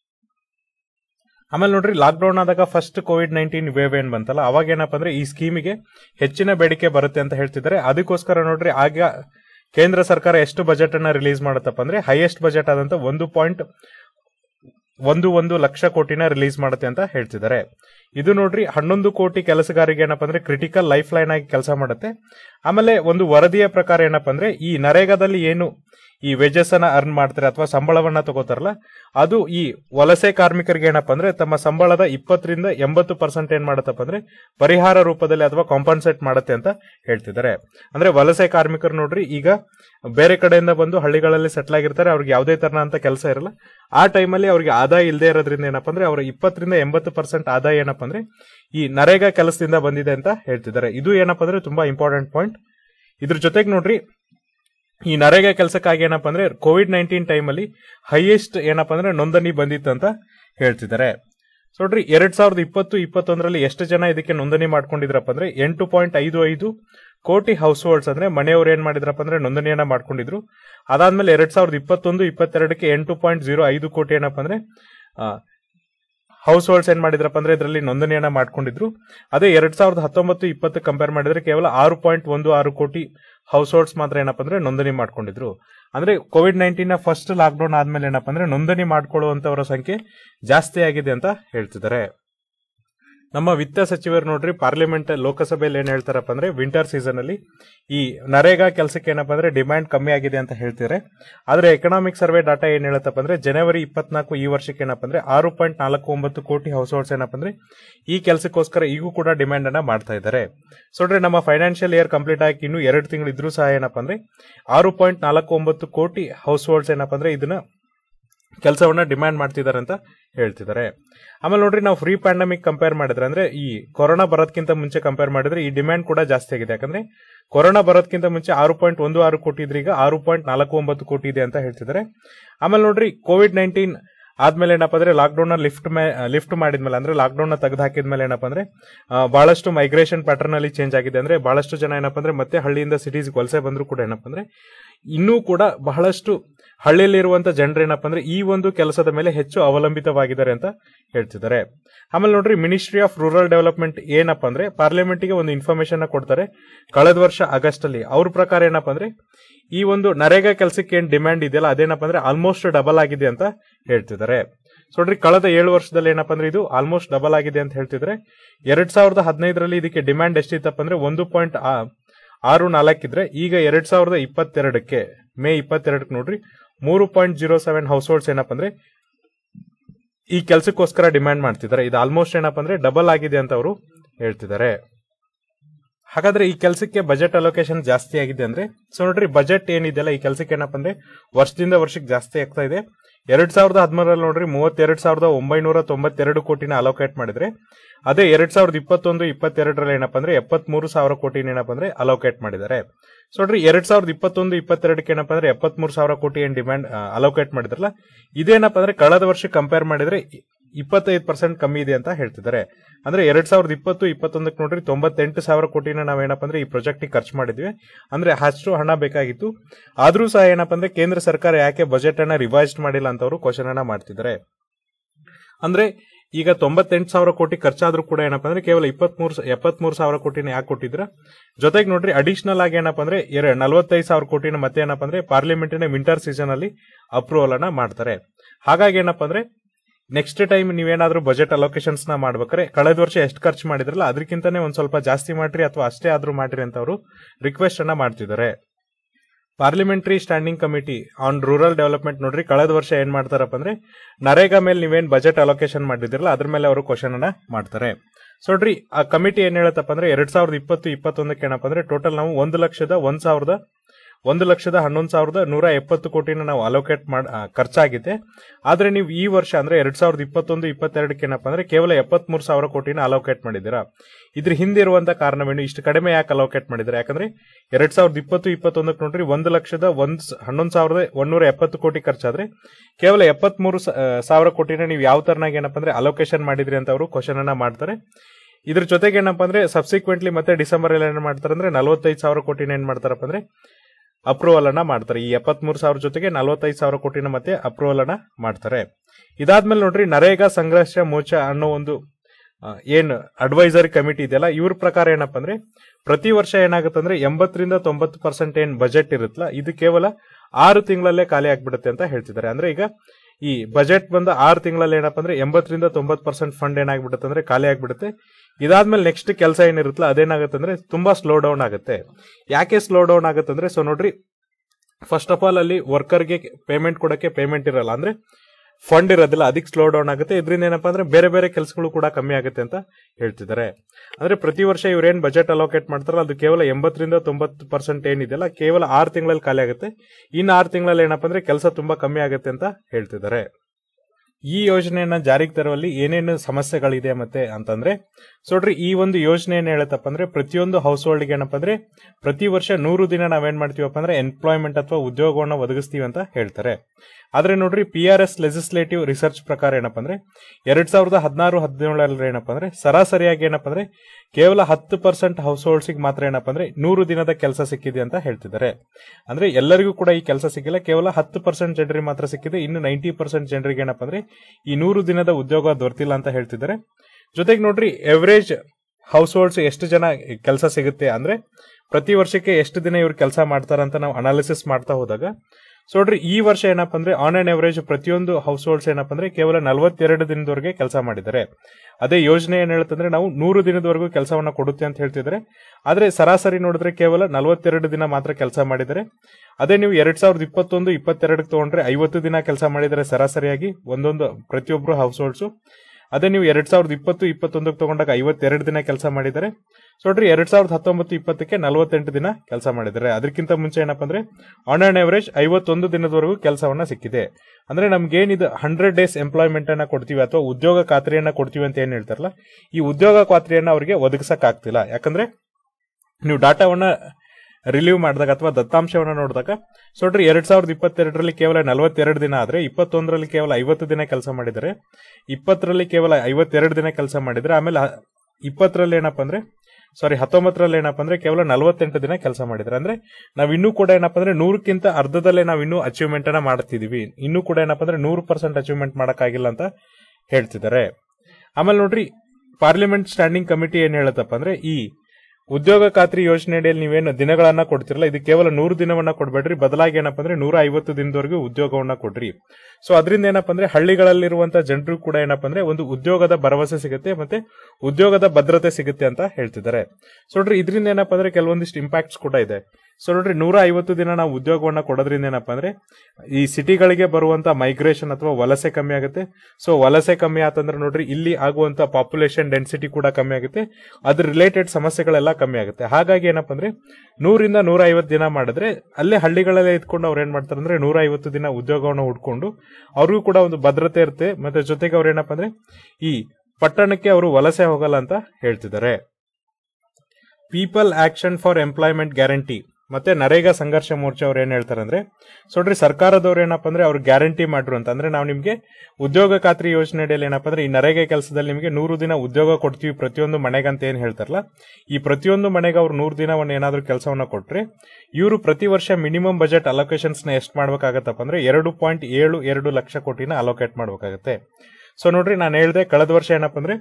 ಆಮೇಲೆ ನೋಡ್ರಿ ಲಾಕ್ಡೌನ್ ಆದಾಗ ಫಸ್ಟ್ ಕೋವಿಡ್ ನೈನ್ಟೀನ್ ವೇವ್ ಏನ್ ಬಂತಲ್ಲ ಅವಾಗ ಏನಪ್ಪ ಅಂದ್ರೆ ಈ ಸ್ಕೀಮಿಗೆ ಹೆಚ್ಚಿನ ಬೇಡಿಕೆ ಬರುತ್ತೆ ಅಂತ ಹೇಳ್ತಿದ್ದಾರೆ ಅದಕ್ಕೋಸ್ಕರ ನೋಡ್ರಿ ಆಗ ಕೇಂದ್ರ ಸರ್ಕಾರ ಎಷ್ಟು ಬಜೆಟ್ ಅನ್ನ ರಿಲೀಸ್ ಮಾಡುತ್ತಪ್ಪ ಅಂದ್ರೆ ಹೈಯೆಸ್ಟ್ ಬಜೆಟ್ ಆದಂತ ಒಂದು ಪಾಯಿಂಟ್ ಒಂದು ಒಂದು ಲಕ್ಷ ಕೋಟಿನ ರಿಲೀಸ್ ಮಾಡುತ್ತೆ ಅಂತ ಹೇಳ್ತಿದ್ದಾರೆ ಇದು ನೋಡ್ರಿ ಹನ್ನೊಂದು ಕೋಟಿ ಕೆಲಸಗಾರಿಗೆ ಏನಪ್ಪ ಅಂದ್ರೆ ಕ್ರಿಟಿಕಲ್ ಲೈಫ್ ಲೈನ್ ಆಗಿ ಕೆಲಸ ಮಾಡುತ್ತೆ ಆಮೇಲೆ ಒಂದು ವರದಿಯ ಪ್ರಕಾರ ಏನಪ್ಪ ಅಂದ್ರೆ ಈ ನರೇಗಾದಲ್ಲಿ ಏನು ಈ ವೇಜಸ್ ಅನ್ನ ಅರ್ನ್ ಮಾಡ್ತಾರೆ ಅಥವಾ ಸಂಬಳವನ್ನ ತಗೋತಾರಲ್ಲ ಅದು ಈ ವಲಸೆ ಕಾರ್ಮಿಕರಿಗೆ ಏನಪ್ಪ ಅಂದ್ರೆ ತಮ್ಮ ಸಂಬಳದ ಇಪ್ಪತ್ತರಿಂದ ಎಂಬತ್ತು ಪರ್ಸೆಂಟ್ ಏನ್ ಮಾಡತ್ತಪ್ಪ ಅಂದ್ರೆ ಪರಿಹಾರ ರೂಪದಲ್ಲಿ ಅಥವಾ ಕಾಂಪನ್ಸೇಟ್ ಮಾಡುತ್ತೆ ಅಂತ ಹೇಳ್ತಿದ್ದಾರೆ ಅಂದ್ರೆ ವಲಸೆ ಕಾರ್ಮಿಕರು ನೋಡ್ರಿ ಈಗ ಬೇರೆ ಕಡೆಯಿಂದ ಬಂದು ಹಳ್ಳಿಗಳಲ್ಲಿ ಸೆಟ್ಲ್ ಆಗಿರ್ತಾರೆ ಅವ್ರಿಗೆ ಯಾವುದೇ ತರನ ಅಂತ ಕೆಲಸ ಇರಲ್ಲ ಆ ಟೈಮಲ್ಲಿ ಅವ್ರಿಗೆ ಆದಾಯ ಇಲ್ಲದೆ ಇರೋದ್ರಿಂದ ಏನಪ್ಪ ಅಂದ್ರೆ ಅವರ ಇಪ್ಪತ್ತರಿಂದ ಎಂಬತ್ತು ಪರ್ಸೆಂಟ್ ಆದಾಯ ಏನಪ್ಪ ಅಂದ್ರೆ ಈ ನರೇಗಾ ಕೆಲಸದಿಂದ ಬಂದಿದೆ ಅಂತ ಹೇಳ್ತಿದ್ದಾರೆ ಇದು ಏನಪ್ಪ ಅಂದ್ರೆ ತುಂಬಾ ಇಂಪಾರ್ಟೆಂಟ್ ಪಾಯಿಂಟ್ ಇದ್ರ ಜೊತೆಗೆ ನೋಡ್ರಿ ಈ ನರೇಗಾ ಕೆಲಸಕ್ಕಾಗಿ ಏನಪ್ಪಾ ಅಂದ್ರೆ ಕೋವಿಡ್ ನೈನ್ಟೀನ್ ಟೈಮಲ್ಲಿ ಹೈಯೆಸ್ಟ್ ಏನಪ್ಪಾ ಅಂದ್ರೆ ನೋಂದಣಿ ಬಂದಿತ್ತು ಅಂತ ಹೇಳ್ತಿದ್ದಾರೆ ಸೊ ನೋಡ್ರಿ ಎರಡ್ ಸಾವಿರದ ಇಪ್ಪತ್ತು ಇಪ್ಪತ್ತೊಂದರಲ್ಲಿ ಎಷ್ಟು ಜನ ಇದಕ್ಕೆ ನೋಂದಣಿ ಮಾಡ್ಕೊಂಡಿದ್ರಪ್ಪ ಅಂದ್ರೆ ಎಂಟು ಪಾಯಿಂಟ್ ಐದು ಐದು ಕೋಟಿ ಹೌಸ್ ಹೋಲ್ಡ್ಸ್ ಅಂದ್ರೆ ಮನೆಯವರು ಏನ್ ಮಾಡಿದ್ರಪ್ಪ ಅಂದ್ರೆ ನೋಂದಣಿಯನ್ನ ಮಾಡ್ಕೊಂಡಿದ್ರು ಅದಾದ್ಮೇಲೆ ಎರಡ್ ಸಾವಿರದ ಇಪ್ಪತ್ತೊಂದು ಇಪ್ಪತ್ತೆರಡಕ್ಕೆ ಎಂಟು ಪಾಯಿಂಟ್ ಜೀರೋ ಐದು ಕೋಟಿ ಏನಪ್ಪ ಅಂದ್ರೆ ಹೌಸ್ ಹೋಲ್ಡ್ಸ್ ಏನ್ ಮಾಡಿದ್ರಪ್ಪ ಅಂದ್ರೆ ಇದರಲ್ಲಿ ನೋಂದಣಿಯನ್ನ ಮಾಡ್ಕೊಂಡಿದ್ರು ಅದೇ ಎರಡ್ ಸಾವಿರದ ಹತ್ತೊಂಬತ್ತು ಇಪ್ಪತ್ತು ಕಂಪೇರ್ ಮಾಡಿದ್ರೆ ಕೇವಲ ಆರು ಪಾಯಿಂಟ್ ಒಂದು ಆರು ಕೋಟಿ ಹೌಸ್ ಹೋಲ್ಡ್ಸ್ ಮಾತ್ರ ಏನಪ್ಪ ಅಂದ್ರೆ ನೋಂದಣಿ ಮಾಡ್ಕೊಂಡಿದ್ರು ಅಂದ್ರೆ ಕೋವಿಡ್ ನೈನ್ಟೀನ್ ಫಸ್ಟ್ ಲಾಕ್ಡೌನ್ ಆದ್ಮೇಲೆ ಏನಪ್ಪ ಅಂದ್ರೆ ನೋಂದಣಿ ಮಾಡ್ಕೊಳ್ಳುವಂತವರ ಸಂಖ್ಯೆ ಜಾಸ್ತಿ ಆಗಿದೆ ಅಂತ ಹೇಳ್ತಿದ್ದಾರೆ ನಮ್ಮ ವಿತ್ತ ಸಚಿವರು ನೋಡ್ರಿ ಪಾರ್ಲಿಮೆಂಟ್ ಲೋಕಸಭೆಯಲ್ಲಿ ಏನ್ ಹೇಳ್ತಾರಪ್ಪ ಅಂದ್ರೆ ವಿಂಟರ್ ಸೀಸನ್ ಅಲ್ಲಿ ಈ ನರೇಗಾ ಕೆಲಸಕ್ಕೆ ಏನಪ್ಪ ಅಂದ್ರೆ ಡಿಮ್ಯಾಂಡ್ ಕಮ್ಮಿ ಆಗಿದೆ ಅಂತ ಹೇಳ್ತಿದ್ದಾರೆ ಆದ್ರೆ ಎಕನಾಮಿಕ್ ಸರ್ವೆ ಡಾಟಾ ಏನ್ ಹೇಳುತ್ತಪ್ಪ ಅಂದ್ರೆ ಜನವರಿ ಇಪ್ಪತ್ನಾಲ್ಕು ಈ ವರ್ಷಕ್ಕೆ ಏನಪ್ಪ ಅಂದ್ರೆ ಆರು ಪಾಯಿಂಟ್ ನಾಲ್ಕು ಒಂಬತ್ತು ಕೋಟಿ ಹೌಸ್ ಹೋಲ್ಡ್ಸ್ ಏನಪ್ಪ ಅಂದ್ರೆ ಈ ಕೆಲಸಕ್ಕೋಸ್ಕರ ಈಗೂ ಕೂಡ ಡಿಮ್ಯಾಂಡ್ ಅನ್ನ ಮಾಡ್ತಾ ಇದ್ದಾರೆ ಸೊ ನೋಡ್ರಿ ನಮ್ಮ ಫೈನಾನ್ಷಿಯಲ್ ಇಯರ್ ಕಂಪ್ಲೀಟ್ ಆಗಿ ಇನ್ನು ಎರಡು ತಿಂಗಳು ಇದ್ರೂ ಸಹ ಏನಪ್ಪ ಅಂದ್ರೆ ಆರು ಪಾಯಿಂಟ್ ನಾಲ್ಕು ಒಂಬತ್ತು ಕೋಟಿ ಹೌಸ್ ಹೋಲ್ಡ್ಸ್ ಏನಪ್ಪ ಅಂದ್ರೆ ಇದನ್ನ ಕೆಲಸವನ್ನ ಡಿಮ್ಯಾಂಡ್ ಮಾಡ್ತಿದ್ದಾರೆ ಅಂತ ಹೇಳ್ತಿದ್ದಾರೆ ಆಮೇಲೆ ನೋಡ್ರಿ ನಾವು ಫ್ರೀ ಪ್ಯಾಂಡಮಿಕ್ ಕಂಪೇರ್ ಮಾಡಿದ್ರೆ ಅಂದ್ರೆ ಈ ಕೊರೋನಾ ಬರೋದಕ್ಕಿಂತ ಮುಂಚೆ ಕಂಪೇರ್ ಮಾಡಿದ್ರೆ ಈ ಡಿಮ್ಯಾಂಡ್ ಕೂಡ ಜಾಸ್ತಿ ಆಗಿದೆ ಯಾಕಂದ್ರೆ ಕೊರೋನಾ ಬರೋದಕ್ಕಿಂತ ಮುಂಚೆ ಆರು ಪಾಯಿಂಟ್ ಒಂದು ಆರು ಕೋಟಿ ಇದ್ರೆ ಈಗ ಆರು ಪಾಯಿಂಟ್ ನಾಲ್ಕು ಒಂಬತ್ತು ಕೋಟಿ ಇದೆ ಅಂತ ಹೇಳ್ತಿದ್ದಾರೆ ಆಮೇಲೆ ನೋಡ್ರಿ ಕೋವಿಡ್ ನೈನ್ಟೀನ್ ಆದ್ಮೇಲೆ ಏನಪ್ಪ ಅಂದ್ರೆ ಲಾಕ್ಡೌನ್ ನ ಲಿಫ್ಟ್ ಲಿಫ್ಟ್ ಮಾಡಿದ್ಮೇಲೆ ಅಂದ್ರೆ ಲಾಕ್ಡೌನ್ ನ ತೆಗೆದು ಹಾಕಿದ್ಮೇಲೆ ಏನಪ್ಪ ಅಂದ್ರೆ ಆ, ಬಹಳಷ್ಟು ಮೈಗ್ರೇಷನ್ ಪ್ಯಾಟರ್ನ್ ಅಲ್ಲಿ ಚೇಂಜ್ ಆಗಿದೆ ಅಂದ್ರೆ ಬಹಳಷ್ಟು ಜನ ಏನಪ್ಪ ಅಂದ್ರೆ ಮತ್ತೆ ಹಳ್ಳಿಯಿಂದ ಸಿಟೀಸ್ ವಲಸೆ ಬಂದ್ರು ಕೂಡ ಏನಪ್ಪ ಅಂದ್ರೆ ಇನ್ನೂ ಕೂಡ ಬಹಳಷ್ಟು ಹಳ್ಳಿಯಲ್ಲಿರುವಂತ ಜನರು ಏನಪ್ಪ ಅಂದ್ರೆ ಈ ಒಂದು ಕೆಲಸದ ಮೇಲೆ ಹೆಚ್ಚು ಅವಲಂಬಿತವಾಗಿದ್ದಾರೆ ಅಂತ ಹೇಳ್ತಿದ್ದಾರೆ ಆಮೇಲೆ ನೋಡ್ರಿ ಮಿನಿಸ್ಟ್ರಿ ಆಫ್ ರೂರಲ್ ಡೆವಲಪ್ಮೆಂಟ್ ಏನಪ್ಪ ಅಂದ್ರೆ ಪಾರ್ಲಿಮೆಂಟ್ಗೆ ಒಂದು ಇನ್ಫಾರ್ಮೇಶನ್ ಕೊಡ್ತಾರೆ ಕಳೆದ ವರ್ಷ ಆಗಸ್ಟ್ ಅಲ್ಲಿ ಅವ್ರ ಪ್ರಕಾರ ಏನಪ್ಪ ಅಂದ್ರೆ ಈ ಒಂದು ನರೇಗಾ ಕೆಲಸಕ್ಕೆ ಏನ್ ಡಿಮ್ಯಾಂಡ್ ಇದೆಯಲ್ಲ ಅದೇನಪ್ಪ ಅಂದ್ರೆ ಆಲ್ಮೋಸ್ಟ್ ಡಬಲ್ ಆಗಿದೆ ಅಂತ ಹೇಳ್ತಿದ್ದಾರೆ ಸೊ ನೋಡ್ರಿ ಕಳೆದ ಏಳು ವರ್ಷದಲ್ಲಿ ಏನಪ್ಪ ಅಂದ್ರೆ ಇದು ಆಲ್ಮೋಸ್ಟ್ ಡಬಲ್ ಆಗಿದೆ ಅಂತ ಹೇಳ್ತಿದ್ರೆ ಎರಡ್ ಸಾವಿರದ ಹದಿನೈದರಲ್ಲಿ ಇದಕ್ಕೆ ಡಿಮ್ಯಾಂಡ್ ಎಷ್ಟಿತ್ತಪ್ಪ ಅಂದ್ರೆ ಒಂದು ಪಾಯಿಂಟ್ ಆರು ನಾಲ್ಕಿದ್ರೆ ಈಗ ಎರಡ್ ಸಾವಿರದ ಇಪ್ಪತ್ತೆರಡಕ್ಕೆ ಮೇ ಇಪ್ಪತ್ತೆರಡಕ್ಕೆ ನೋಡ್ರಿ ಮೂರು point zero seven households ಏನಪ್ಪ ಅಂದ್ರೆ ಈ ಕೆಲಸಕ್ಕೋಸ್ಕರ ಡಿಮ್ಯಾಂಡ್ ಮಾಡ್ತಿದ್ದಾರೆ ಇದು ಆಲ್ಮೋಸ್ಟ್ ಏನಪ್ಪ ಅಂದ್ರೆ ಡಬಲ್ ಆಗಿದೆ ಅಂತ ಅವರು ಹೇಳ್ತಿದ್ದಾರೆ ಹಾಗಾದ್ರೆ ಈ ಕೆಲಸಕ್ಕೆ ಬಜೆಟ್ ಅಲೋಕೇಶನ್ ಜಾಸ್ತಿ ಆಗಿದೆ ಅಂದ್ರೆ ಸೊ ನೋಡ್ರಿ ಬಜೆಟ್ ಏನಿದೆಯಲ್ಲ ಈ ಕೆಲಸಕ್ಕೆ ಏನಪ್ಪ ಅಂದ್ರೆ ವರ್ಷದಿಂದ ವರ್ಷಕ್ಕೆ ಜಾಸ್ತಿ ಆಗ್ತಾ ಇದೆ ಎರಡ್ ಸಾವಿರದ ಹದಿಮೂರಲ್ಲಿ ನೋಡ್ರಿ ಮೂವತ್ತೆರಡು ಸಾವಿರದ ಒಂಬೈನೂರ ತೊಂಬತ್ತೆರಡು ಕೋಟಿನ ಅಲೋಕೇಟ್ ಮಾಡಿದ್ರೆ ಅದೇ ಎರಡ್ ಸಾವಿರದ ಇಪ್ಪತ್ತೊಂದು ಇಪ್ಪತ್ತೆರಡರಲ್ಲಿ ಏನಪ್ಪ ಅಂದ್ರೆ ಎಪ್ಪತ್ಮೂರು ಸಾವಿರ ಕೋಟಿನ ಏನಪ್ಪ ಅಂದ್ರೆ ಅಲೋಕೇಟ್ ಮಾಡಿದ್ದಾರೆ ಸೊ ನೋಡ್ರಿ ಎರಡ್ ಸಾವಿರದ ಇಪ್ಪತ್ತೊಂದು ಇಪ್ಪತ್ತೆರಡಕ್ಕೆ ಏನಪ್ಪ ಅಂದ್ರೆ ಎಪ್ಪತ್ಮೂರು ಸಾವಿರ ಕೋಟಿ ಏನ್ ಡಿಮ್ಯಾಂಡ್ ಅಲೋಕೇಟ್ ಮಾಡಿದ್ರಲ್ಲ ಇದೇನಪ್ಪ ಅಂದ್ರೆ ಕಳೆದ ವರ್ಷ ಕಂಪೇರ್ ಮಾಡಿದ್ರೆ ಇಪ್ಪತ್ತೈದು ಪರ್ಸೆಂಟ್ ಕಮ್ಮಿ ಇದೆ ಅಂತ ಹೇಳ್ತಿದ್ದಾರೆ ಅಂದ್ರೆ ಎರಡ್ ಸಾವಿರದ ಇಪ್ಪತ್ತು ಇಪ್ಪತ್ತೊಂದಕ್ಕೆ ನೋಡ್ರಿ ತೊಂಬತ್ತೆಂಟು ಸಾವಿರ ಕೋಟಿನ ನಾವೇನಪ್ಪ ಅಂದ್ರೆ ಈ ಪ್ರಾಜೆಕ್ಟ್ ಖರ್ಚು ಮಾಡಿದ್ವಿ ಅಂದ್ರೆ ಅಷ್ಟು ಹಣ ಬೇಕಾಗಿತ್ತು ಆದ್ರೂ ಸಹ ಏನಪ್ಪ ಅಂದ್ರೆ ಕೇಂದ್ರ ಸರ್ಕಾರ ಯಾಕೆ ಬಜೆಟ್ ಅನ್ನ ರಿವೈಸ್ಡ್ ಮಾಡಿಲ್ಲ ಅಂತ ಅವರು ಕ್ವಶನ್ ಅನ್ನ ಮಾಡ್ತಿದ್ದಾರೆ ಅಂದ್ರೆ ಈಗ ತೊಂಬತ್ತೆಂಟು ಸಾವಿರ ಕೋಟಿ ಖರ್ಚಾದ್ರೂ ಕೂಡ ಏನಪ್ಪ ಅಂದ್ರೆ ಕೇವಲ ಇಪ್ಪತ್ಮೂರು ಎಪ್ಪತ್ಮೂರು ಸಾವಿರ ಕೋಟಿನ ಯಾಕೆ ಕೊಟ್ಟಿದ್ರ ಜೊತೆಗೆ ನೋಡ್ರಿ ಅಡಿಷನಲ್ ಆಗಿ ಏನಪ್ಪ ಅಂದ್ರೆ ಎರಡು ನಲವತ್ತೈದು ಸಾವಿರ ಕೋಟಿನ ಮತ್ತೆ ಏನಪ್ಪ ಅಂದ್ರೆ ಪಾರ್ಲಿಮೆಂಟಿನ ವಿಂಟರ್ ಸೀಸನ್ ಅಲ್ಲಿ ಅಪ್ರೂವಲ್ ಅನ್ನ ಮಾಡ್ತಾರೆ ಹಾಗಾಗಿ ಏನಪ್ಪ ಅಂದ್ರೆ ನೆಕ್ಸ್ಟ್ ಟೈಮ್ ನೀವೇನಾದ್ರೂ ಬಜೆಟ್ ಅಲೋಕೇಶನ್ಸ್ ನ ಮಾಡ್ಬೇಕಾದ್ರೆ ಕಳೆದ ವರ್ಷ ಎಷ್ಟು ಖರ್ಚು ಮಾಡಿದ್ರಲ್ಲ ಅದಕ್ಕಿಂತನೇ ಒಂದ್ ಸ್ವಲ್ಪ ಜಾಸ್ತಿ ಮಾಡ್ರಿ ಅಥವಾ ಅಷ್ಟೇ ಆದ್ರೂ ಮಾಡ್ರಿ ಅಂತ ಅವರು ರಿಕ್ವೆಸ್ಟ್ ಅನ್ನ ಮಾಡ್ತಿದ್ದಾರೆ parliamentary standing committee on rural development ನೋಡ್ರಿ ಕಳೆದ ವರ್ಷ ಏನ್ ಮಾಡ್ತಾರಪ್ಪ ಅಂದ್ರೆ ನರೇಗಾ ಮೇಲೆ ನೀವೇನ್ ಬಜೆಟ್ ಅಲೋಕೇಶನ್ ಮಾಡಿದಿರಲ್ಲ ಅದ್ರ ಮೇಲೆ ಅವರು ಕ್ವಶನ್ ಅನ್ನ ಮಾಡ್ತಾರೆ ಸೊ ನೋಡ್ರಿ ಆ ಕಮಿಟಿ ಏನ್ ಹೇಳತ್ತಪ್ಪ ಅಂದ್ರೆ ಎರಡ್ ಸಾವಿರದ ಇಪ್ಪತ್ತು ಇಪ್ಪತ್ತೊಂದಕ್ಕೆ ಏನಪ್ಪ ಅಂದ್ರೆ ಟೋಟಲ್ ನಾವು ಒಂದು ಲಕ್ಷದ ಒಂದ್ ಸಾವಿರದ ಒಂದು ಲಕ್ಷದ ಹನ್ನೊಂದು ಸಾವಿರದ ನೂರ ಎಪ್ಪತ್ತು ಕೋಟಿನ ನಾವು ಅಲೋಕೇಟ್ ಮಾಡ್ ಆ, ಖರ್ಚಾಗಿದೆ ಆದ್ರೆ ನೀವು ಈ ವರ್ಷ ಅಂದ್ರೆ ಎರಡ್ ಸಾವಿರದ ಇಪ್ಪತ್ತೊಂದು ಇಪ್ಪತ್ತೆರಡಕ್ಕೆ ಏನಪ್ಪ ಅಂದ್ರೆ ಕೇವಲ ಎಪ್ಪತ್ಮೂರು ಸಾವಿರ ಕೋಟಿನ ಅಲೋಕೇಟ್ ಮಾಡಿದ್ದೀರಾ ಇದ್ರ ಹಿಂದೆ ಇರುವಂತ ಕಾರಣವೇನು ಇಷ್ಟು ಕಡಿಮೆ ಯಾಕೆ ಅಲೋಕೇಟ್ ಮಾಡಿದ್ರೆ ಯಾಕಂದ್ರೆ ಎರಡ್ ಸಾವಿರದ ಇಪ್ಪತ್ತು ಇಪ್ಪತ್ತೊಂದಕ್ಕೆ ನೋಡ್ರಿ ಒಂದು ಲಕ್ಷದ ಒಂದ್ ಸ- ಹನ್ನೊಂದು ಸಾವಿರದ ಒಂದೂರ ಎಪ್ಪತ್ತು ಕೋಟಿ ಖರ್ಚಾದ್ರೆ ಕೇವಲ ಎಪ್ಪತ್ಮೂರು ಸ- ಆ, ಸಾವಿರ ಕೋಟಿನ ನೀವು ಯಾವ ತರನಾಗಿ ಏನಪ್ಪ ಅಂದ್ರೆ ಅಲೋಕೇಶನ್ ಮಾಡಿದ್ರಿ ಅಂತ ಅವರು ಕ್ವಶನ್ ಅನ್ನ ಮಾಡ್ತಾರೆ ಇದ್ರ ಜೊತೆಗೆ ಏನಪ್ಪ ಅಂದ್ರೆ ಸಬ್ಸಿಕ್ವೆಂಟ್ಲಿ ಮತ್ತೆ ಡಿಸೆಂಬರ್ ಅಲ್ಲಿ ಏನ್ ಮಾಡ್ತಾರೆ ಅಂದ್ರೆ ನಲವತ್ತೈದು ಸಾವಿರ ಕೋಟಿನ ಏನ್ ಮಾಡ್ತಾರಪ್ಪ ಅಂದ್ರೆ ಅಪ್ರೂವಲ್ ಅನ್ನ ಮಾಡ್ತಾರೆ ಈ ಎಪ್ಪತ್ಮೂರು ಸಾವಿರ ಜೊತೆಗೆ ನಲವತ್ತೈದು ಸಾವಿರ ಕೋಟಿನ ಮತ್ತೆ ಅಪ್ರೂವಲ್ ಅನ್ನ ಮಾಡ್ತಾರೆ ಇದಾದ್ಮೇಲೆ ನೋಡ್ರಿ ನರೇಗಾ ಸಂಘರ್ಷ ಮೋರ್ಚಾ ಅನ್ನೋ ಒಂದು ಆ, ಏನ್ ಅಡ್ವೈಸರಿ ಕಮಿಟಿ ಇದೆಯಲ್ಲ ಇವ್ರ ಪ್ರಕಾರ ಏನಪ್ಪ ಅಂದ್ರೆ ಪ್ರತಿ ವರ್ಷ ಏನಾಗುತ್ತೆ ಅಂದ್ರೆ ಎಂಬತ್ತರಿಂದ ತೊಂಬತ್ತು ಪರ್ಸೆಂಟ್ ಏನ್ ಬಜೆಟ್ ಇರುತ್ತಲ್ಲ ಇದು ಕೇವಲ ಆರು ತಿಂಗಳಲ್ಲೇ ಖಾಲಿ ಆಗ್ಬಿಡುತ್ತೆ ಅಂತ ಹೇಳ್ತಿದ್ದಾರೆ ಅಂದ್ರೆ ಈಗ ಈ ಬಜೆಟ್ ಬಂದ ಆರು ತಿಂಗಳಲ್ಲಿ ಏನಪ್ಪ ಅಂದ್ರೆ ಎಂಬತ್ತರಿಂದ ತೊಂಬತ್ತು ಪರ್ಸೆಂಟ್ ಫಂಡ್ ಏನಾಗ್ಬಿಡುತ್ತೆ ಅಂದ್ರೆ ಖಾಲಿ ಆಗ್ಬಿಡುತ್ತೆ ಇದಾದ್ಮೇಲೆ ನೆಕ್ಸ್ಟ್ ಕೆಲಸ ಏನಿರುತ್ತಲ್ಲ ಅದೇನಾಗುತ್ತೆ ಅಂದ್ರೆ ತುಂಬಾ ಸ್ಲೋ ಡೌನ್ ಆಗುತ್ತೆ ಯಾಕೆ ಸ್ಲೋ ಡೌನ್ ಆಗುತ್ತೆ ಅಂದ್ರೆ ಸೊ ನೋಡ್ರಿ ಫಸ್ಟ್ ಆಫ್ ಆಲ್ ಅಲ್ಲಿ ವರ್ಕರ್ಗೆ ಪೇಮೆಂಟ್ ಕೊಡಕ್ಕೆ ಪೇಮೆಂಟ್ ಇರಲ್ಲ ಅಂದ್ರೆ ಫಂಡ್ ಇರೋದಿಲ್ಲ ಅದಕ್ಕೆ ಸ್ಲೋ ಡೌನ್ ಆಗುತ್ತೆ ಇದರಿಂದ ಏನಪ್ಪಾ ಅಂದ್ರೆ ಬೇರೆ ಬೇರೆ ಕೆಲಸಗಳು ಕೂಡ ಕಮ್ಮಿ ಆಗುತ್ತೆ ಅಂತ ಹೇಳ್ತಿದ್ದಾರೆ ಅಂದ್ರೆ ಪ್ರತಿ ವರ್ಷ ಇವ್ರೇನ್ ಬಜೆಟ್ ಅಲೋಕೇಟ್ ಮಾಡ್ತಾರಲ್ಲ ಅದು ಕೇವಲ ಎಂಬತ್ತರಿಂದ ತೊಂಬತ್ತು ಪರ್ಸೆಂಟ್ ಏನಿದೆಯಲ್ಲ ಕೇವಲ ಆರು ತಿಂಗಳಲ್ಲಿ ಖಾಲಿ ಆಗುತ್ತೆ ಇನ್ನು ಆರು ತಿಂಗಳಲ್ಲಿ ಏನಪ್ಪಾ ಅಂದ್ರೆ ಕೆಲಸ ತುಂಬಾ ಕಮ್ಮಿ ಆಗುತ್ತೆ ಅಂತ ಹೇಳ್ತಿದ್ದಾರೆ ಈ ಯೋಜನೆಯನ್ನ ಜಾರಿಗೆ ತರುವಲ್ಲಿ ಏನೇನು ಸಮಸ್ಯೆಗಳಿದೆ ಮತ್ತೆ ಅಂತಂದ್ರೆ ಸೊ ನೋಡ್ರಿ ಈ ಒಂದು ಯೋಜನೆ ಏನ್ ಹೇಳತ್ತಪ್ಪ ಅಂದ್ರೆ ಪ್ರತಿಯೊಂದು ಹೌಸ್ ಹೋಲ್ಡ್ಗೆ ಏನಪ್ಪ ಅಂದ್ರೆ ಪ್ರತಿ ವರ್ಷ ನೂರು ದಿನ ನಾವೇನ್ ಮಾಡ್ತೀವಪ್ಪ ಅಂದ್ರೆ ಎಂಪ್ಲಾಯ್ಮೆಂಟ್ ಅಥವಾ ಉದ್ಯೋಗವನ್ನ ಒದಗಿಸ್ತೀವಿ ಅಂತ ಹೇಳ್ತಾರೆ ಆದ್ರೆ ನೋಡ್ರಿ P R S legislative research ಪ್ರಕಾರ ಏನಪ್ಪ ಅಂದ್ರೆ ಎರಡ್ ಸಾವಿರದ ಹದಿನಾರು ಹದಿನೇಳರಲ್ಲಿ ಏನಪ್ಪ ಅಂದ್ರೆ ಸರಾಸರಿಯಾಗಿ ಏನಪ್ಪ ಅಂದ್ರೆ ಕೇವಲ ಹತ್ತು ಪರ್ಸೆಂಟ್ ಹೌಸ್ ಹೋಲ್ಡ್ಸಿಗೆ ಮಾತ್ರ ಏನಪ್ಪ ಅಂದ್ರೆ ನೂರು ದಿನದ ಕೆಲಸ ಸಿಕ್ಕಿದೆ ಅಂತ ಹೇಳ್ತಿದ್ದಾರೆ ಅಂದ್ರೆ ಎಲ್ಲರಿಗೂ ಕೂಡ ಈ ಕೆಲಸ ಸಿಕ್ಕಿಲ್ಲ ಕೇವಲ ಹತ್ತು ಪರ್ಸೆಂಟ್ ಜನರಿಗೆ ಮಾತ್ರ ಸಿಕ್ಕಿದೆ ಇನ್ನು ನೈಂಟಿ ಪರ್ಸೆಂಟ್ ಜನರಿಗೆ ಏನಪ್ಪ ಅಂದ್ರೆ ಈ ನೂರು ದಿನದ ಉದ್ಯೋಗ ದೊರೆತಿಲ್ಲ ಅಂತ ಹೇಳ್ತಿದ್ದಾರೆ ಜೊತೆಗೆ ನೋಡ್ರಿ ಎವರೇಜ್ ಹೌಸ್ ಹೋಲ್ಡ್ಸ್ ಎಷ್ಟು ಜನ ಕೆಲಸ ಸಿಗುತ್ತೆ ಅಂದ್ರೆ ಪ್ರತಿ ವರ್ಷಕ್ಕೆ ಎಷ್ಟು ದಿನ ಇವ್ರು ಕೆಲಸ ಮಾಡ್ತಾರಂತ ನಾವು ಅನಾಲಿಸಿಸ್ ಮಾಡ್ತಾ ಹೋದಾಗ ಸೊ ನೋಡ್ರಿ ಈ ವರ್ಷ ಏನಪ್ಪ ಅಂದ್ರೆ ಆನ್ ಅಂಡ್ ಅವರೇಜ್ ಪ್ರತಿಯೊಂದು ಹೌಸ್ ಹೋಲ್ಡ್ಸ್ ಏನಪ್ಪ ಅಂದ್ರೆ ಕೇವಲ ನಲವತ್ತೆರಡು ದಿನದವರೆಗೆ ಕೆಲಸ ಮಾಡಿದ್ದಾರೆ ಅದೇ ಯೋಜನೆ ಏನ್ ಹೇಳುತ್ತಂದ್ರೆ ನಾವು ನೂರು ದಿನದವರೆಗೂ ಕೆಲಸವನ್ನ ಕೊಡುತ್ತೆ ಅಂತ ಹೇಳ್ತಿದ್ದಾರೆ ಆದ್ರೆ ಸರಾಸರಿ ನೋಡಿದ್ರೆ ಕೇವಲ ನಲವತ್ತೆರಡು ದಿನ ಮಾತ್ರ ಕೆಲಸ ಮಾಡಿದ್ದಾರೆ ಅದೇ ನೀವು ಎರಡ್ ಸಾವಿರದ ಇಪ್ಪತ್ತೊಂದು ಇಪ್ಪತ್ತೆರಡಕ್ಕೆ ತಗೊಂಡ್ರೆ ಐವತ್ತು ದಿನ ಕೆಲಸ ಮಾಡಿದರೆ ಸರಾಸರಿಯಾಗಿ ಒಂದೊಂದು ಪ್ರತಿಯೊಬ್ಬರು ಹೌಸ್ ಹೋಲ್ಡ್ಸ್ ಅದೇ ನೀವು ಎರಡ್ ಸಾವಿರದ ಇಪ್ಪತ್ತು ಇಪ್ಪತ್ತೊಂದಕ್ಕೆ ತಗೊಂಡಾಗ ಐವತ್ತೆರಡು ದಿನ ಕೆಲಸ ಮಾಡಿದ್ದಾರೆ ಸೊ ನೋಡ್ರಿ ಎರಡ್ ಸಾವಿರದ ಹತ್ತೊಂಬತ್ತು ಇಪ್ಪತ್ತಕ್ಕೆ ನಲವತ್ತೆಂಟು ದಿನ ಕೆಲಸ ಮಾಡಿದ್ದಾರೆ ಅದಕ್ಕಿಂತ ಮುಂಚೆ ಏನಪ್ಪ ಅಂದ್ರೆ ಆನ್ ಅಂಡ್ ಅವರೇಜ್ ಐವತ್ತೊಂದು ದಿನದವರೆಗೂ ಕೆಲಸವನ್ನ ಸಿಕ್ಕಿದೆ ಅಂದ್ರೆ ನಮ್ಗೆ ಏನಿದು ಹಂಡ್ರೆಡ್ ಡೇಸ್ ಎಂಪ್ಲಾಯ್ಮೆಂಟ್ ಅನ್ನ ಕೊಡ್ತೀವಿ ಅಥವಾ ಉದ್ಯೋಗ ಖಾತ್ರಿಯನ್ನ ಕೊಡ್ತೀವಿ ಅಂತ ಏನ್ ಹೇಳ್ತಾರಲ್ಲ ಈ ಉದ್ಯೋಗ ಖಾತ್ರಿಯನ್ನ ಅವರಿಗೆ ಒದಗಿಸಕ್ ಆಗ್ತಿಲ್ಲ ಯಾಕಂದ್ರೆ ನೀವು ಡಾಟಾವನ್ನ ರಿಲೀವ್ ಮಾಡಿದಾಗ ಅಥವಾ ದತ್ತಾಂಶವನ್ನ ನೋಡಿದಾಗ ಸೊ ನೋಡ್ರಿ ಎರಡ್ ಸಾವಿರದ ಇಪ್ಪತ್ತೆರಡರಲ್ಲಿ ಕೇವಲ ನಲವತ್ತೆರಡು ದಿನ ಆದ್ರೆ ಇಪ್ಪತ್ತೊಂದರಲ್ಲಿ ಕೇವಲ ಐವತ್ತು ದಿನ ಕೆಲಸ ಮಾಡಿದ್ದಾರೆ ಇಪ್ಪತ್ತರಲ್ಲಿ ಕೇವಲ ಐವತ್ತೆರಡು ದಿನ ಕೆಲಸ ಮಾಡಿದ್ರೆ ಆಮೇಲೆ ಹ- ಇಪ್ಪತ್ತರಲ್ಲಿ ಏನಪ್ಪ ಅಂದ್ರೆ ಸಾರಿ ಹತ್ತೊಂಬತ್ತರಲ್ಲಿ ಏನಪ್ಪ ಅಂದ್ರೆ ಕೇವಲ ನಲವತ್ತೆಂಟು ದಿನ ಕೆಲಸ ಮಾಡಿದ್ರೆ ಅಂದ್ರೆ ನಾವ್ ಇನ್ನೂ ಕೂಡ ಏನಪ್ಪ ಅಂದ್ರೆ ನೂರಕ್ಕಿಂತ ಅರ್ಧದಲ್ಲೇ ನಾವು ಇನ್ನೂ ಅಚೀವ್ಮೆಂಟ್ ಅನ್ನ ಮಾಡ್ತಿದೀವಿ ಇನ್ನೂ ಕೂಡ ಏನಪ್ಪ ಅಂದ್ರೆ ನೂರು ಪರ್ಸೆಂಟ್ ಅಚೀವ್ಮೆಂಟ್ ಮಾಡಕ್ಕಾಗಿಲ್ಲ ಅಂತ ಹೇಳ್ತಿದ್ದಾರೆ ಆಮೇಲೆ ನೋಡ್ರಿ ಪಾರ್ಲಿಮೆಂಟ್ ಸ್ಟ್ಯಾಂಡಿಂಗ್ ಕಮಿಟಿ ಏನ್ ಹೇಳುತ್ತಪ್ಪ ಅಂದ್ರೆ ಈ ಉದ್ಯೋಗ ಖಾತ್ರಿ ಯೋಜನೆಯಡಿಯಲ್ಲಿ ನೀವೇನು ದಿನಗಳನ್ನ ಕೊಡ್ತಿರಲ್ಲ ಇದು ಕೇವಲ ನೂರು ದಿನವನ್ನ ಕೊಡ್ಬೇಡ್ರಿ ಬದಲಾಗಿ ಏನಪ್ಪ ಅಂದ್ರೆ ನೂರ ಐವತ್ತು ದಿನದವರೆಗೂ ಉದ್ಯೋಗವನ್ನ ಕೊಡ್ರಿ ಸೊ ಅದರಿಂದ ಏನಪ್ಪ ಅಂದ್ರೆ ಹಳ್ಳಿಗಳಲ್ಲಿರುವಂತ ಜನರು ಕೂಡ ಏನಪ್ಪ ಅಂದ್ರೆ ಒಂದು ಉದ್ಯೋಗದ ಭರವಸೆ ಸಿಗುತ್ತೆ ಮತ್ತೆ ಉದ್ಯೋಗದ ಭದ್ರತೆ ಸಿಗುತ್ತೆ ಅಂತ ಹೇಳ್ತಿದ್ದಾರೆ ಸೊ ನೋಡ್ರಿ ಇದರಿಂದ ಏನಪ್ಪ ಅಂದ್ರೆ ಕೆಲವೊಂದಿಷ್ಟು ಇಂಪ್ಯಾಕ್ಟ್ಸ್ ಕೂಡ ಇದೆ ಸೊ ನೋಡ್ರಿ ನೂರ ಐವತ್ತು ದಿನ ನಾವು ಉದ್ಯೋಗವನ್ನ ಕೊಡೋದ್ರಿಂದ ಏನಪ್ಪ ಅಂದ್ರೆ ಈ ಸಿಟಿಗಳಿಗೆ ಬರುವಂತ ಮೈಗ್ರೇಷನ್ ಅಥವಾ ವಲಸೆ ಕಮ್ಮಿ ಆಗುತ್ತೆ ಸೊ ವಲಸೆ ಕಮ್ಮಿ ಆತಂದ್ರೆ ನೋಡ್ರಿ ಇಲ್ಲಿ ಆಗುವಂತ ಪಾಪ್ಯುಲೇಷನ್ ಡೆನ್ಸಿಟಿ ಕೂಡ ಕಮ್ಮಿ ಆಗುತ್ತೆ ಅದ್ರ ರಿಲೇಟೆಡ್ ಸಮಸ್ಯೆಗಳೆಲ್ಲ ಕಮ್ಮಿ ಆಗುತ್ತೆ ಹಾಗಾಗಿ ಏನಪ್ಪ ಅಂದ್ರೆ ನೂರಿಂದ ನೂರ ಐವತ್ತು ದಿನ ಮಾಡಿದ್ರೆ ಅಲ್ಲೇ ಹಳ್ಳಿಗಳಲ್ಲೇ ಇದ್ಕೊಂಡು ಅವ್ರು ಏನ್ ಮಾಡ್ತಾರೆ ಅಂದ್ರೆ ನೂರ ಐವತ್ತು ದಿನ ಉದ್ಯೋಗವನ್ನು ಹುಡ್ಕೊಂಡು ಅವ್ರಿಗೂ ಕೂಡ ಒಂದು ಭದ್ರತೆ ಇರುತ್ತೆ ಮತ್ತೆ ಜೊತೆಗೆ ಅವ್ರು ಏನಪ್ಪ ಅಂದ್ರೆ ಈ ಪಟ್ಟಣಕ್ಕೆ ಅವರು ವಲಸೆ ಹೋಗಲ್ಲ ಅಂತ ಹೇಳ್ತಿದ್ದಾರೆ people action for employment guarantee ಮತ್ತೆ ನರೇಗಾ ಸಂಘರ್ಷ ಮೋರ್ಚಾ ಅವ್ರು ಏನ್ ಹೇಳ್ತಾರೆ ಅಂದ್ರೆ ಸೊ ನೋಡ್ರಿ ಸರ್ಕಾರದವ್ರು ಏನಪ್ಪ ಅಂದ್ರೆ ಅವ್ರು ಗ್ಯಾರಂಟಿ ಮಾಡ್ರು ಅಂತ ಅಂದ್ರೆ ನಾವು ನಿಮ್ಗೆ ಉದ್ಯೋಗ ಖಾತ್ರಿ ಯೋಜನೆ ಅಡಿಯಲ್ಲಿ ಏನಪ್ಪ ಅಂದ್ರೆ ಈ ನರೇಗಾ ಕೆಲಸದಲ್ಲಿ ನಿಮಗೆ ನೂರು ದಿನ ಉದ್ಯೋಗ ಕೊಡ್ತೀವಿ ಪ್ರತಿಯೊಂದು ಮನೆಗೆ ಅಂತ ಏನ್ ಹೇಳ್ತಾರಲ್ಲ ಈ ಪ್ರತಿಯೊಂದು ಮನೆಗೆ ಅವ್ರು ನೂರು ದಿನವನ್ನು ಏನಾದ್ರೂ ಕೆಲಸವನ್ನ ಕೊಟ್ರೆ ಇವರು ಪ್ರತಿ ವರ್ಷ ಮಿನಿಮಮ್ ಬಜೆಟ್ ಅಲೋಕೇಶನ್ಸ್ ನ ಎಷ್ಟು ಮಾಡ್ಬೇಕಾಗತ್ತಪ್ಪ ಅಂದ್ರೆ ಎರಡು ಪಾಯಿಂಟ್ ಏಳು ಎರಡು ಲಕ್ಷ ಕೋಟಿನ ಅಲೋಕೇಟ್ ಮಾಡ್ಬೇಕಾಗತ್ತೆ ಸೊ ನೋಡ್ರಿ ನಾನು ಹೇಳ್ದೆ ಕಳೆದ ವರ್ಷ ಏನಪ್ಪ ಅಂದ್ರೆ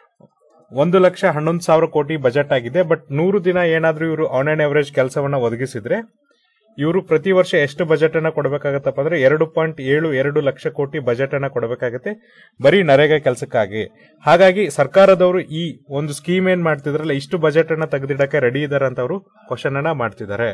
ಒಂದು ಲಕ್ಷ ಹನ್ನೊಂದು ಸಾವಿರ ಕೋಟಿ ಬಜೆಟ್ ಆಗಿದೆ ಬಟ್ ನೂರು ದಿನ ಏನಾದ್ರೂ ಇವರು ಆನ್ ಅಂಡ್ ಅವರೇಜ್ ಕೆಲಸವನ್ನ ಒದಗಿಸಿದ್ರೆ ಇವರು ಪ್ರತಿ ವರ್ಷ ಎಷ್ಟು ಬಜೆಟ್ ಅನ್ನ ಕೊಡಬೇಕಾಗತ್ತಪ್ಪ ಅಂದ್ರೆ ಎರಡು ಪಾಯಿಂಟ್ ಏಳು ಎರಡು ಲಕ್ಷ ಕೋಟಿ ಬಜೆಟ್ ಅನ್ನ ಕೊಡಬೇಕಾಗತ್ತೆ ಬರೀ ನರೇಗಾ ಕೆಲಸಕ್ಕಾಗಿ ಹಾಗಾಗಿ ಸರ್ಕಾರದವರು ಈ ಒಂದು ಸ್ಕೀಮ್ ಏನ್ ಮಾಡ್ತಿದ್ರಲ್ಲ ಇಷ್ಟು ಬಜೆಟ್ ಅನ್ನ ತೆಗೆದಿಡಕ್ಕೆ ರೆಡಿ ಇದಾರೆ ಅಂತ ಅವರು ಕ್ವಶನ್ ಅನ್ನ ಮಾಡ್ತಿದ್ದಾರೆ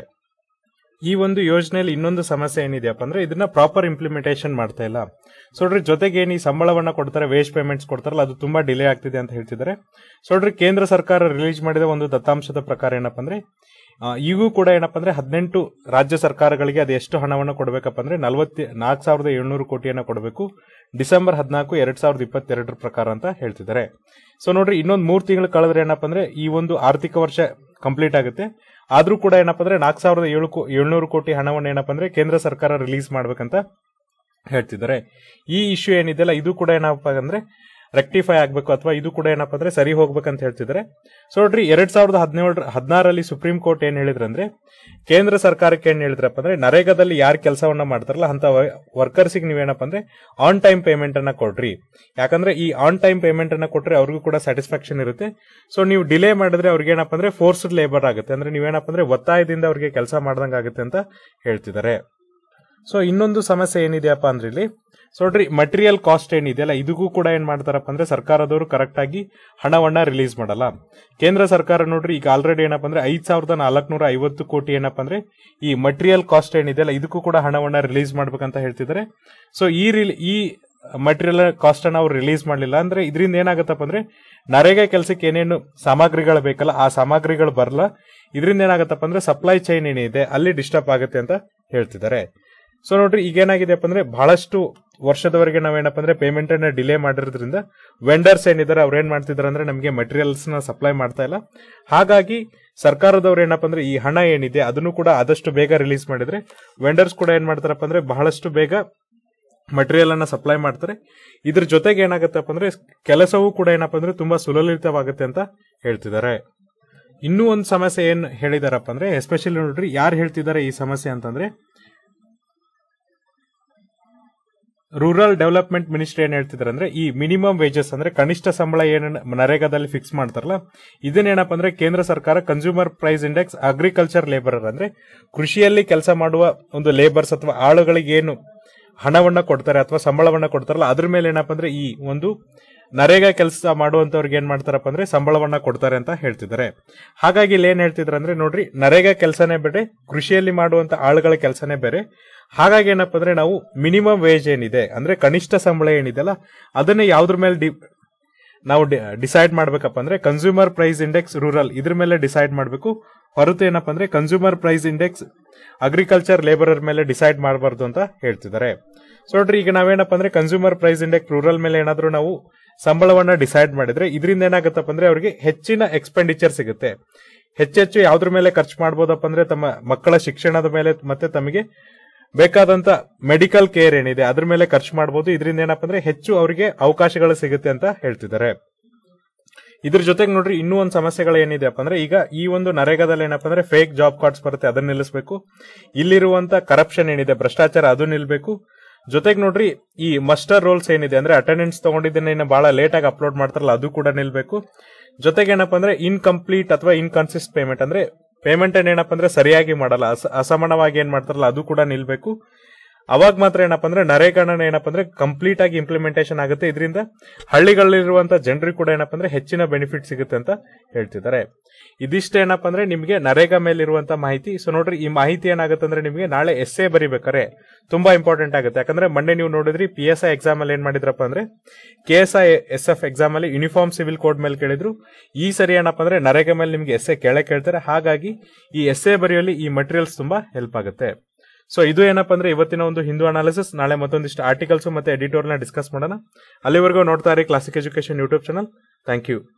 ಈ ಒಂದು ಯೋಜನೆಯಲ್ಲಿ ಇನ್ನೊಂದು ಸಮಸ್ಯೆ ಏನಿದೆಯಪ್ಪ ಅಂದ್ರೆ ಇದನ್ನ ಪ್ರಾಪರ್ ಇಂಪ್ಲಿಮೆಂಟೇಷನ್ ಮಾಡ್ತಾ ಇಲ್ಲ ಸೊ ನೋಡ್ರಿ ಜೊತೆಗೆ ಏನು ಈ ಸಂಬಳವನ್ನ ಕೊಡ್ತಾರೆ ವೇಸ್ಟ್ ಪೇಮೆಂಟ್ಸ್ ಕೊಡ್ತಾರಲ್ಲ ಅದು ತುಂಬಾ ಡಿಲೇ ಆಗ್ತಿದೆ ಅಂತ ಹೇಳ್ತಿದ್ದಾರೆ ಸೊ ನೋಡ್ರಿ ಕೇಂದ್ರ ಸರ್ಕಾರ ರಿಲೀಸ್ ಮಾಡಿದ ಒಂದು ದತ್ತಾಂಶದ ಪ್ರಕಾರ ಏನಪ್ಪ ಅಂದ್ರೆ ಆ, ಈಗೂ ಕೂಡ ಏನಪ್ಪ ಅಂದ್ರೆ ಹದಿನೆಂಟು ರಾಜ್ಯ ಸರ್ಕಾರಗಳಿಗೆ ಅದು ಎಷ್ಟು ಹಣವನ್ನು ಕೊಡಬೇಕಪ್ಪ ಅಂದ್ರೆ ನಲವತ್ತಿ ನಾಲ್ಕು ಸಾವಿರದ ಏಳ್ನೂರು ಕೋಟಿಯನ್ನ ಕೊಡಬೇಕು ಡಿಸೆಂಬರ್ ಹದಿನಾಲ್ಕು ಎರಡ್ ಸಾವಿರದ ಇಪ್ಪತ್ತೆರಡರ ಪ್ರಕಾರ ಅಂತ ಹೇಳ್ತಿದ್ದಾರೆ ಸೊ ನೋಡ್ರಿ ಇನ್ನೊಂದು ಮೂರು ತಿಂಗಳು ಕಳೆದ್ರೆ ಏನಪ್ಪ ಅಂದ್ರೆ ಈ ಒಂದು ಆರ್ಥಿಕ ವರ್ಷ ಕಂಪ್ಲೀಟ್ ಆಗುತ್ತೆ ಆದ್ರೂ ಕೂಡ ಏನಪ್ಪ ಅಂದ್ರೆ ನಾಲ್ಕು ಸಾವಿರದ ಏಳು ಕೋ- ಏಳ್ನೂರು ಕೋಟಿ ಹಣವನ್ನು ಏನಪ್ಪ ಅಂದ್ರೆ ಕೇಂದ್ರ ಸರ್ಕಾರ ರಿಲೀಸ್ ಮಾಡ್ಬೇಕಂತ ಹೇಳ್ತಿದ್ದಾರೆ ಈ ಇಶ್ಯೂ ಏನಿದೆಯಲ್ಲ ಇದು ಕೂಡ ಏನಪ್ಪ ಅಂದ್ರೆ ರೆಕ್ಟಿಫೈ ಆಗಬೇಕು ಅಥವಾ ಇದು ಕೂಡ ಏನಪ್ಪ ಅಂದ್ರೆ ಸರಿ ಹೋಗ್ಬೇಕಂತ ಹೇಳ್ತಿದ್ದಾರೆ ಸೊ ನೋಡ್ರಿ ಎರಡ್ ಸಾವಿರದ ಹದಿನೇಳರ ಹದಿನಾರರಲ್ಲಿ ಸುಪ್ರೀಂ ಕೋರ್ಟ್ ಏನ್ ಹೇಳಿದ್ರಂದ್ರೆ ಕೇಂದ್ರ ಸರ್ಕಾರಕ್ಕೆ ಏನ್ ಹೇಳಿದ್ರಪ್ಪ ಅಂದ್ರೆ ನರೇಗಾದಲ್ಲಿ ಯಾರು ಕೆಲಸವನ್ನ ಮಾಡ್ತಾರಲ್ಲ ಅಂತ ವರ್ಕರ್ಸಿಗೆ ನೀವೇನಪ್ಪ ಅಂದ್ರೆ ಆನ್ ಟೈಮ್ ಪೇಮೆಂಟ್ ಅನ್ನ ಕೊಡ್ರಿ ಯಾಕಂದ್ರೆ ಈ ಆನ್ ಟೈಮ್ ಪೇಮೆಂಟ್ ಅನ್ನ ಕೊಟ್ರೆ ಅವ್ರಿಗೂ ಕೂಡ ಸ್ಯಾಟಿಸ್ಫ್ಯಾಕ್ಷನ್ ಇರುತ್ತೆ ಸೊ ನೀವು ಡಿಲೇ ಮಾಡಿದ್ರೆ ಅವ್ರಿಗೆ ಏನಪ್ಪ ಅಂದ್ರೆ ಫೋರ್ಸ್ಡ್ ಲೇಬರ್ ಆಗುತ್ತೆ ಅಂದ್ರೆ ನೀವೇನಪ್ಪ ಅಂದ್ರೆ ಒತ್ತಾಯದಿಂದ ಅವ್ರಿಗೆ ಕೆಲಸ ಮಾಡ್ದಂಗ ಆಗುತ್ತೆ ಅಂತ ಹೇಳ್ತಿದ್ದಾರೆ ಸೊ ಇನ್ನೊಂದು ಸಮಸ್ಯೆ ಏನಿದೆಯಪ್ಪ ಅಂದ್ರೆ ಇಲ್ಲಿ ಸೊ ನೋಡ್ರಿ ಮಟೀರಿಯಲ್ ಕಾಸ್ಟ್ ಏನಿದೆಯಲ್ಲ ಇದಕ್ಕೂ ಕೂಡ ಏನ್ ಮಾಡ್ತಾರಪ್ಪ ಅಂದ್ರೆ ಸರ್ಕಾರದವರು ಕರೆಕ್ಟ್ ಆಗಿ ಹಣವನ್ನ ರಿಲೀಸ್ ಮಾಡಲ್ಲ ಕೇಂದ್ರ ಸರ್ಕಾರ ನೋಡ್ರಿ ಈಗ ಆಲ್ರೆಡಿ ಏನಪ್ಪ ಅಂದ್ರೆ ಐದ್ ಸಾವಿರದ ನಾಲ್ಕನೂರ ಐವತ್ತು ಕೋಟಿ ಏನಪ್ಪ ಅಂದ್ರೆ ಈ ಮಟೀರಿಯಲ್ ಕಾಸ್ಟ್ ಏನಿದೆಯಲ್ಲ ಇದಕ್ಕೂ ಕೂಡ ಹಣವನ್ನ ರಿಲೀಸ್ ಮಾಡ್ಬೇಕಂತ ಹೇಳ್ತಿದ್ದಾರೆ ಸೊ ಈ ರಿಲ್- ಈ ಮಟೀರಿಯಲ್ ಕಾಸ್ಟ್ ಅನ್ನ ಅವ್ರು ರಿಲೀಸ್ ಮಾಡಲಿಲ್ಲ ಅಂದ್ರೆ ಇದರಿಂದ ಏನಾಗತ್ತಪ್ಪ ಅಂದ್ರೆ ನರೇಗಾ ಕೆಲಸಕ್ಕೆ ಏನೇನು ಸಾಮಗ್ರಿಗಳು ಬೇಕಲ್ಲ ಆ ಸಾಮಗ್ರಿಗಳು ಬರಲ್ಲ ಇದರಿಂದ ಏನಾಗತ್ತಪ್ಪ ಅಂದ್ರೆ ಸಪ್ಲೈ ಚೈನ್ ಏನಿದೆ ಅಲ್ಲಿ ಡಿಸ್ಟರ್ಬ್ ಆಗುತ್ತೆ ಅಂತ ಹೇಳ್ತಿದ್ದಾರೆ ಸೊ ನೋಡ್ರಿ ಈಗ ಏನಾಗಿದೆಪ್ಪ ಅಂದ್ರೆ ಬಹಳಷ್ಟು ವರ್ಷದವರೆಗೆ ನಾವೇನಪ್ಪ ಅಂದ್ರೆ ಪೇಮೆಂಟ್ ಅನ್ನ ಡಿಲೇ ಮಾಡಿರೋದ್ರಿಂದ ವೆಂಡರ್ಸ್ ಏನಿದ್ದಾರೆ ಅವ್ರು ಏನ್ ಮಾಡ್ತಿದಾರೆ ಅಂದ್ರೆ ನಮಗೆ ಮೆಟೀರಿಯಲ್ಸ್ ನ ಸಪ್ಲೈ ಮಾಡ್ತಾ ಇಲ್ಲ ಹಾಗಾಗಿ ಸರ್ಕಾರದವ್ರು ಏನಪ್ಪ ಅಂದ್ರೆ ಈ ಹಣ ಏನಿದೆ ಅದನ್ನು ಕೂಡ ಆದಷ್ಟು ಬೇಗ ರಿಲೀಸ್ ಮಾಡಿದ್ರೆ ವೆಂಡರ್ಸ್ ಕೂಡ ಏನ್ ಮಾಡ್ತಾರಪ್ಪ ಅಂದ್ರೆ ಬಹಳಷ್ಟು ಬೇಗ ಮಟೀರಿಯಲ್ ಅನ್ನ ಸಪ್ಲೈ ಮಾಡ್ತಾರೆ ಇದ್ರ ಜೊತೆಗೆ ಏನಾಗತ್ತಪ್ಪ ಅಂದ್ರೆ ಕೆಲಸವೂ ಕೂಡ ಏನಪ್ಪ ಅಂದ್ರೆ ತುಂಬಾ ಸುಲಲಿತವಾಗುತ್ತೆ ಅಂತ ಹೇಳ್ತಿದ್ದಾರೆ ಇನ್ನೂ ಒಂದು ಸಮಸ್ಯೆ ಏನ್ ಹೇಳಿದಾರಪ್ಪ ಅಂದ್ರೆ ಎಸ್ಪೆಷಲಿ ನೋಡ್ರಿ ಯಾರು ಹೇಳ್ತಿದ್ದಾರೆ ಈ ಸಮಸ್ಯೆ ಅಂತಂದ್ರೆ ರೂರಲ್ ಡೆವಲಪ್ಮೆಂಟ್ ಮಿನಿಸ್ಟ್ರಿ ಏನ್ ಹೇಳ್ತಿದ್ದಾರೆ ಅಂದ್ರೆ ಈ ಮಿನಿಮಮ್ ವೇಜಸ್ ಅಂದ್ರೆ ಕನಿಷ್ಠ ಸಂಬಳ ಏನ್ ನರೇಗಾದಲ್ಲಿ ಫಿಕ್ಸ್ ಮಾಡ್ತಾರಲ್ಲ ಇದನ್ನೇನಪ್ಪ ಅಂದ್ರೆ ಕೇಂದ್ರ ಸರ್ಕಾರ consumer price index agriculture labourer ಅಂದ್ರೆ ಕೃಷಿಯಲ್ಲಿ ಕೆಲಸ ಮಾಡುವ ಒಂದು ಲೇಬರ್ಸ್ ಅಥವಾ ಆಳುಗಳಿಗೆ ಏನು ಹಣವನ್ನ ಕೊಡ್ತಾರೆ ಅಥವಾ ಸಂಬಳವನ್ನ ಕೊಡ್ತಾರಲ್ಲ ಅದ್ರ ಮೇಲೆ ಏನಪ್ಪ ಅಂದ್ರೆ ಈ ಒಂದು ನರೇಗಾ ಕೆಲಸ ಮಾಡುವಂತವ್ರಿಗೆ ಏನ್ ಮಾಡ್ತಾರಪ್ಪ ಅಂದ್ರೆ ಸಂಬಳವನ್ನ ಕೊಡ್ತಾರೆ ಅಂತ ಹೇಳ್ತಿದ್ದಾರೆ ಹಾಗಾಗಿ ಇಲ್ಲಿ ಏನ್ ಹೇಳ್ತಿದ್ರು ಅಂದ್ರೆ ನೋಡ್ರಿ ನರೇಗಾ ಕೆಲಸನೇ ಬೇರೆ ಕೃಷಿಯಲ್ಲಿ ಮಾಡುವಂತ ಆಳುಗಳ ಕೆಲಸನೇ ಬೇರೆ ಹಾಗಾಗಿ ಏನಪ್ಪ ಅಂದ್ರೆ ನಾವು ಮಿನಿಮಮ್ ವೇಜ್ ಏನಿದೆ ಅಂದ್ರೆ ಕನಿಷ್ಠ ಸಂಬಳ ಏನಿದೆಯಲ್ಲ ಅದನ್ನೇ ಯಾವ್ದ್ರ ಮೇಲೆ ಡಿ ನಾವು ಡಿಸೈಡ್ ಮಾಡ್ಬೇಕಪ್ಪ ಅಂದ್ರೆ ಕನ್ಸ್ಯೂಮರ್ ಪ್ರೈಸ್ ಇಂಡೆಕ್ಸ್ ರೂರಲ್ ಇದ್ರ ಮೇಲೆ ಡಿಸೈಡ್ ಮಾಡಬೇಕು ಹೊರತು ಏನಪ್ಪ ಅಂದ್ರೆ consumer price index agriculture labourer ಮೇಲೆ ಡಿಸೈಡ್ ಮಾಡಬಾರ್ದು ಅಂತ ಹೇಳ್ತಿದ್ದಾರೆ ಸೊ ನೋಡ್ರಿ ಈಗ ನಾವೇನಪ್ಪ ಅಂದ್ರೆ ಕನ್ಸ್ಯೂಮರ್ ಪ್ರೈಸ್ ಇಂಡೆಕ್ಸ್ ರೂರಲ್ ಮೇಲೆ ಏನಾದ್ರೂ ನಾವು ಸಂಬಳವನ್ನ ಡಿಸೈಡ್ ಮಾಡಿದ್ರೆ ಇದರಿಂದ ಏನಾಗುತ್ತಪ್ಪ ಅಂದ್ರೆ ಅವರಿಗೆ ಹೆಚ್ಚಿನ ಎಕ್ಸ್ಪೆಂಡಿಚರ್ ಸಿಗುತ್ತೆ ಹೆಚ್ಚೆಚ್ಚು ಯಾವ್ದ್ರ ಮೇಲೆ ಖರ್ಚು ಮಾಡ್ಬೋದಪ್ಪ ಅಂದ್ರೆ ತಮ್ಮ ಮಕ್ಕಳ ಶಿಕ್ಷಣದ ಮೇಲೆ ಮತ್ತೆ ತಮಗೆ ಬೇಕಾದಂತ ಮೆಡಿಕಲ್ ಕೇರ್ ಏನಿದೆ ಅದ್ರ ಮೇಲೆ ಖರ್ಚು ಮಾಡಬಹುದು ಇದರಿಂದ ಏನಪ್ಪ ಅಂದ್ರೆ ಹೆಚ್ಚು ಅವರಿಗೆ ಅವಕಾಶಗಳು ಸಿಗುತ್ತೆ ಅಂತ ಹೇಳ್ತಿದ್ದಾರೆ ಇದ್ರ ಜೊತೆಗೆ ನೋಡ್ರಿ ಇನ್ನೂ ಒಂದು ಸಮಸ್ಯೆಗಳು ಏನಿದೆಪ್ಪ ಅಂದ್ರೆ ಈಗ ಈ ಒಂದು ನರೇಗಾದಲ್ಲಿ ಏನಪ್ಪ ಅಂದ್ರೆ ಫೇಕ್ ಜಾಬ್ ಕಾರ್ಡ್ಸ್ ಬರುತ್ತೆ ಅದನ್ನ ನಿಲ್ಲಿಸಬೇಕು ಇಲ್ಲಿರುವಂತ ಕರಪ್ಷನ್ ಏನಿದೆ ಭ್ರಷ್ಟಾಚಾರ ಅದು ನಿಲ್ಬೇಕು ಜೊತೆಗೆ ನೋಡ್ರಿ ಈ ಮಸ್ಟರ್ ರೋಲ್ಸ್ ಏನಿದೆ ಅಂದ್ರೆ ಅಟೆಂಡೆನ್ಸ್ ತಗೊಂಡಿದ್ದನ್ನ ಇನ್ನು ಬಹಳ ಲೇಟ್ ಆಗಿ ಅಪ್ಲೋಡ್ ಮಾಡ್ತಾರಲ್ಲ ಅದು ಕೂಡ ನಿಲ್ಬೇಕು ಜೊತೆಗೆ ಏನಪ್ಪ ಅಂದ್ರೆ ಇನ್ಕಂಪ್ಲೀಟ್ ಅಥವಾ ಇನ್ಕನ್ಸಿಸ್ಟ್ ಪೇಮೆಂಟ್ ಅಂದ್ರೆ ಪೇಮೆಂಟ್ ಏನಪ್ಪ ಅಂದ್ರೆ ಸರಿಯಾಗಿ ಮಾಡಲ್ಲ ಅಸ- ಅಸಮಾನವಾಗಿ ಏನ್ ಮಾಡ್ತಾರಲ್ಲ ಅದು ಕೂಡ ನಿಲ್ಬೇಕು ಅವಾಗ ಮಾತ್ರ ಏನಪ್ಪ ಅಂದ್ರೆ ನರೇಗಾನ ಏನಪ್ಪ ಅಂದ್ರೆ ಕಂಪ್ಲೀಟ್ ಆಗಿ ಇಂಪ್ಲಿಮೆಂಟೇಷನ್ ಆಗುತ್ತೆ ಇದರಿಂದ ಹಳ್ಳಿಗಳಲ್ಲಿರುವಂತ ಜನರಿಗೆ ಕೂಡ ಏನಪ್ಪ ಅಂದ್ರೆ ಹೆಚ್ಚಿನ ಬೆನಿಫಿಟ್ ಸಿಗುತ್ತೆ ಅಂತ ಹೇಳ್ತಿದ್ದಾರೆ ಇದಿಷ್ಟು ಏನಪ್ಪ ಅಂದ್ರೆ ನಿಮಗೆ ನರೇಗಾ ಮೇಲೆ ಇರುವಂತ ಮಾಹಿತಿ ಸೊ ನೋಡ್ರಿ ಈ ಮಾಹಿತಿ ಏನಾಗುತ್ತೆ ಅಂದ್ರೆ ನಿಮಗೆ ನಾಳೆ ಎಸ್ ಎ ಬರಿಬೇಕಾರೆ ತುಂಬಾ ಇಂಪಾರ್ಟೆಂಟ್ ಆಗುತ್ತೆ ಯಾಕಂದ್ರೆ ಮೊನ್ನೆ ನೀವು ನೋಡಿದ್ರಿ ಪಿ ಎಸ್ ಐ ಎಕ್ಸಾಮ್ ಅಲ್ಲಿ ಏನ್ ಮಾಡಿದ್ರಪ್ಪ ಅಂದ್ರೆ K S I S F exam ಅಲ್ಲಿ ಯೂನಿಫಾರ್ಮ್ ಸಿವಿಲ್ ಕೋಡ್ ಮೇಲೆ ಕೇಳಿದ್ರು ಈ ಸರಿ ಏನಪ್ಪ ಅಂದ್ರೆ ನರೇಗಾ ಮೇಲೆ ನಿಮಗೆ ಎಸ್ ಎ ಕೇಳೇ ಕೇಳ್ತಾರೆ ಹಾಗಾಗಿ ಈ ಎಸ್ ಎ ಬರೆಯುವಲ್ಲಿ ಈ ಮಟೀರಿಯಲ್ಸ್ ತುಂಬಾ ಹೆಲ್ಪ್ ಆಗುತ್ತೆ ಸೊ ಇದು ಏನಪ್ಪ ಅಂದ್ರೆ ಇವತ್ತಿನ ಒಂದು ಹಿಂದೂ ಅನಾಲಿಸಿಸ್ ನಾಳೆ ಮತ್ತೊಂದಿಷ್ಟು ಆರ್ಟಿಕಲ್ಸ್ ಮತ್ತೆ ಎಡಿಟೋರ್ನ ಡಿಸ್ಕಸ್ ಮಾಡೋಣ ಅಲ್ಲಿವರೆಗೂ ನೋಡ್ತಾ ಇರಿ classic education YouTube channel thank you